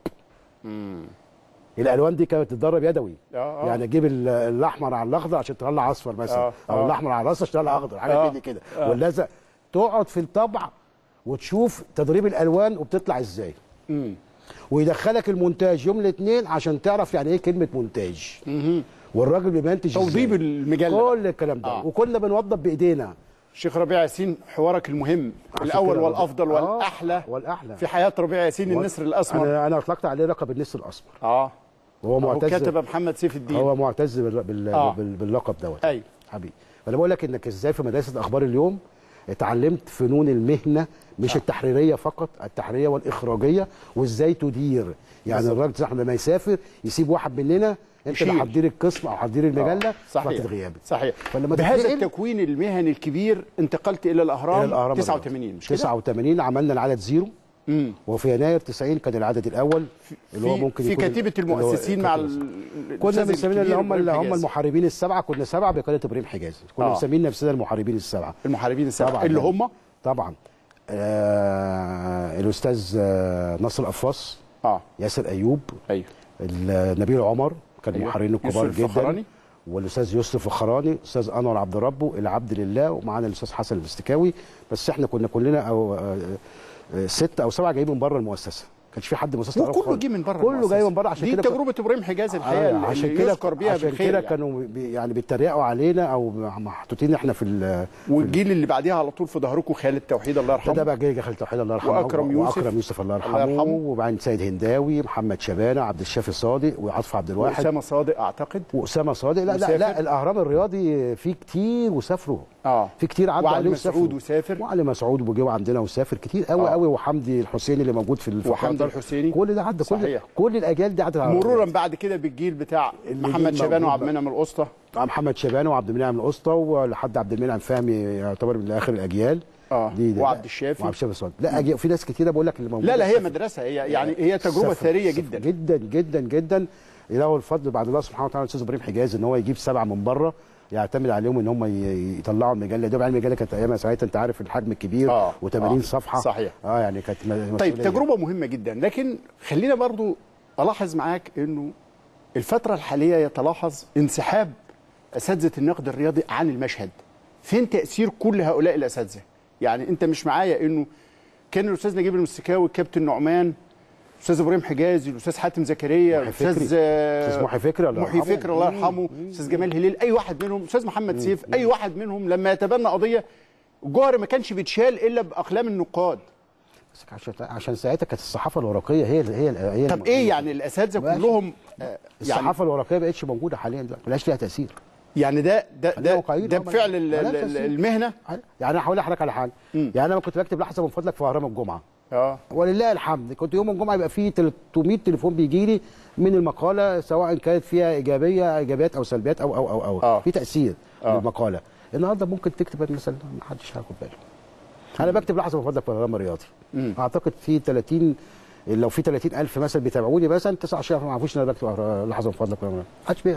الالوان دي كانت بتتدرب يدوي آه، آه. يعني تجيب ال- الاحمر على الاخضر عشان تطلع اصفر مثلا آه، او آه. الاحمر على الاصفر عشان تطلع اخضر حاجه آه، كده كده واللزق تقعد في الطبع وتشوف تدريب الالوان وبتطلع ازاي امم ويدخلك المونتاج يوم الاثنين عشان تعرف يعني ايه كلمه مونتاج والراجل بيمنتج توضيب إزاي. المجله كل الكلام ده آه. وكنا بنوضب بايدينا الشيخ ربيع ياسين حوارك المهم عشان الاول كده والافضل آه، والاحلى والاحلى في حياه ربيع ياسين النسر الاسمر انا انا اطلقت عليه لقب النسر الاسمر اه وهو معتز وكتب محمد سيف الدين هو معتز بال... بال... آه. بال... باللقب دوت أيوة. حبيبي فانا بقول لك انك ازاي في مدرسه اخبار اليوم اتعلمت فنون المهنه مش آه. التحريريه فقط التحريريه والاخراجيه وازاي تدير يعني بالظبط. الراجل صاحب لما يسافر يسيب واحد مننا انت يشيل. اللي هتدير القسم او هتدير المجله آه، صحيح فتره غيابك صحيح فلما بهذا تتنقل- التكوين المهني الكبير انتقلت الى الاهرام, إلى الأهرام 89 مش كده 89 عملنا العدد زيرو امم وفي يناير 90 كان العدد الاول اللي هو في, ممكن في يكون كتيبه اللي هو المؤسسين مع كتيبة ال- كنا الأستاذ بنسمينا اللي الكبير هم اللي إبراهيم هم حجازي. المحاربين السبعه كنا سبعه بقياده ابراهيم حجازي كنا آه. مسمين نفسنا المحاربين السبعه المحاربين السبعه طبعا اللي يعني. هم طبعا آه الاستاذ آه نصر القفاص اه ياسر ايوب ايوه ال- نبيل عمر كان أيوة. المحررين الكبار يوسف جدا الفخراني. والاستاذ يوسف الفخراني استاذ انور عبد ربه العبد لله ومعانا الاستاذ حسن الاستكاوي بس احنا كنا كلنا او آه، آه، ست او سبعه جايين من بره المؤسسه ما كانش في حد مؤسسه تعرف وكله خالص. جه من بره كله المؤسسة. جاي من بره عشان دي كده تجربه ابراهيم حجازي الحقيقه آه، اللي عشان اللي كده يذكر بيها عشان بالخير كده يعني. كانوا بي- يعني بيتريقوا علينا او محطوطين احنا في ال- والجيل اللي بعديها على طول في ظهركم خالد توحيد الله ده يرحمه بقى جاي خالد توحيد الله يرحمه وأكرم يوسف. واكرم يوسف الله يرحمه, الله يرحمه. وبعدين سيد هنداوي محمد شبانه عبد الشافي صادق وعطف عبد الواحد واسامه صادق اعتقد واسامه صادق لا وسافر. لا لا الاهرام الرياضي فيه كتير وسافروا اه في كتير عدوا وعلي عليه مسعود وسافروا. وسافر. وعلي مسعود وجو عندنا وسافر كتير قوي آه. قوي وحمدي الحسيني اللي موجود في الفترات وحمدي دي. الحسيني. كل ده عدى كل صحيح. كل الاجيال دي عدت على مرورا الرياضة. بعد كده بالجيل بتاع اللي محمد جيل شبان موجود وعبد بقى. المنعم الاسطى آه، محمد شبان وعبد المنعم الاسطى ولحد عبد المنعم فهمي يعتبر من اخر الاجيال اه دي وعبد الشافي وعبد الشافي صادق لا أجيال في ناس كتيره بقول لك اللي موجوده لا لا هي مدرسه هي يعني هي تجربه سفر- ثريه سفر جدا جدا جدا جدا له الفضل بعد الله سبحانه وتعالى الاستاذ ابراهيم حجاز ان هو يجيب سبعه من بره يعتمد عليهم ان هم ي- يطلعوا المجله ده المجله كانت ايامها ساعتها انت عارف الحجم الكبير آه، و80 آه، صفحه صحيح. اه يعني كانت م- طيب مسؤولية. تجربه مهمه جدا لكن خلينا برضو الاحظ معاك انه الفتره الحاليه يتلاحظ انسحاب اساتذه النقد الرياضي عن المشهد فين تاثير كل هؤلاء الاساتذه يعني انت مش معايا انه كان الاستاذ نجيب المستكاوي الكابتن نعمان الاستاذ ابراهيم حجازي الاستاذ حاتم زكريا محي فكري. الاستاذ آه، أستاذ محي فكري الله محي يرحمه. فكري الله يرحمه الاستاذ جمال هليل اي واحد منهم استاذ محمد سيف اي واحد منهم لما يتبنى قضيه الجوهر ما كانش بيتشال الا باقلام النقاد بس عشان عشان ساعتها كانت الصحافه الورقيه هي ال- هي ال- هي طب الم- ايه يعني الاساتذه ماشي. كلهم آه، يعني الصحافه الورقيه ما بقتش موجوده حاليا دلوقتي ملهاش ليها تاثير يعني ده ده خلينا ده, واقعيين ده طبعاً. بفعل ال- ملهاش ال- تأثير. المهنه يعني انا هقول لحضرتك على حاجه يعني انا كنت بكتب لحظه من فضلك في اهرام الجمعه اه ولله الحمد كنت يوم الجمعه يبقى فيه 300 تليفون بيجي لي من المقاله سواء كانت فيها ايجابيه ايجابيات او سلبيات او او او او آه. في تاثير آه. للمقاله النهارده ممكن تكتب مثلا ما حدش هياخد باله انا بكتب لحظه من فضلك في اهرام الرياضي اعتقد في 30 لو في 30000 مثلا بيتابعوني مثلا 19 ما يعرفوش ان انا بكتب أهرام- لحظه من فضلك في أهرام الرياضي. محدش بيقرا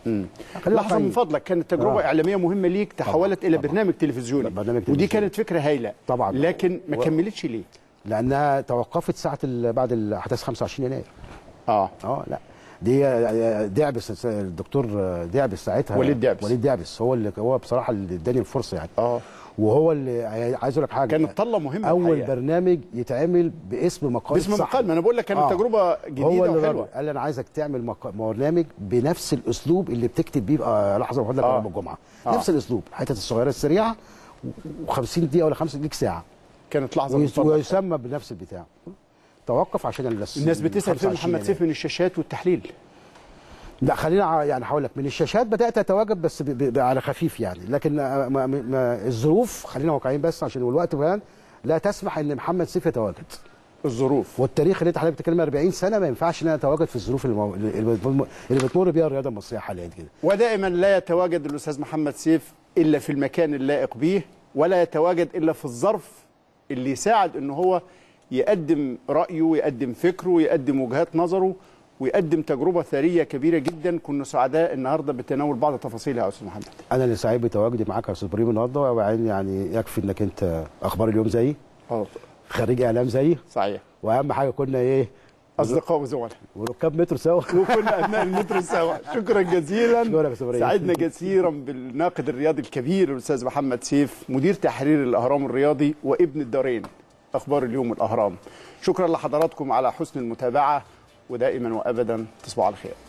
خلينا لحظه من واقعيين. فضلك كانت تجربه آه. اعلاميه مهمه ليك تحولت الى طبعاً. برنامج تلفزيوني برنامج ودي تلفزيوني. كانت فكره هايله طبعاً. لكن ما و- كملتش ليه لانها توقفت ساعه ال- بعد الاحداث 25 يناير اه اه لا دي دعبس الدكتور دعبس ساعتها وليد دعبس. وليد دعبس هو اللي هو بصراحه اللي اداني الفرصه يعني اه وهو اللي عايز اقول لك حاجه كانت طله مهمه اول الحقيقة. برنامج يتعمل باسم مقال باسم صحفي. مقال ما انا بقول لك كانت آه. تجربه جديده هو اللي وحلوه الراجل قال لي انا عايزك تعمل مق... برنامج بنفس الاسلوب اللي بتكتب بيه آه لحظه بقول لك آه. يوم الجمعه آه. نفس الاسلوب الحتت الصغيره السريعه و50 دقيقه ولا 5 دقيقه ساعه كانت لحظه من ويس- فضلك. ويسمى بنفس البتاع توقف عشان الناس الناس بتسال فين محمد سيف من الشاشات والتحليل لا خلينا ع- يعني هقول لك من الشاشات بدات اتواجد بس ب... ب... على خفيف يعني لكن آه، ما... ما... الظروف خلينا واقعيين بس عشان الوقت كمان لا تسمح ان محمد سيف يتواجد الظروف والتاريخ اللي انت حضرتك بتتكلم 40 سنه ما ينفعش ان انا اتواجد في الظروف المو... اللي بتم- اللي بتمر بيها الرياضه المصريه حاليا كده ودائما لا يتواجد الاستاذ محمد سيف الا في المكان اللائق به ولا يتواجد الا في الظرف اللي يساعد ان هو يقدم رايه ويقدم فكره ويقدم وجهات نظره ويقدم تجربه ثريه كبيره جدا كنا سعداء النهارده بتناول بعض تفاصيلها يا استاذ محمد انا اللي سعيد بتواجدي معاك يا استاذ ابراهيم النهارده وبعدين يعني يكفي انك انت اخبار اليوم زيي اه خريج اعلام زيي صحيح واهم حاجه كنا ايه اصدقاء وزملاء وركاب مترو سوا وكنا ابناء المترو سوا شكرا جزيلا شكرا يا أستاذ إبراهيم. سعدنا كثيرا بالناقد الرياضي الكبير الاستاذ محمد سيف مدير تحرير الاهرام الرياضي وابن الدارين اخبار اليوم الاهرام شكرا لحضراتكم على حسن المتابعه ودائما وابدا تصبحوا على خير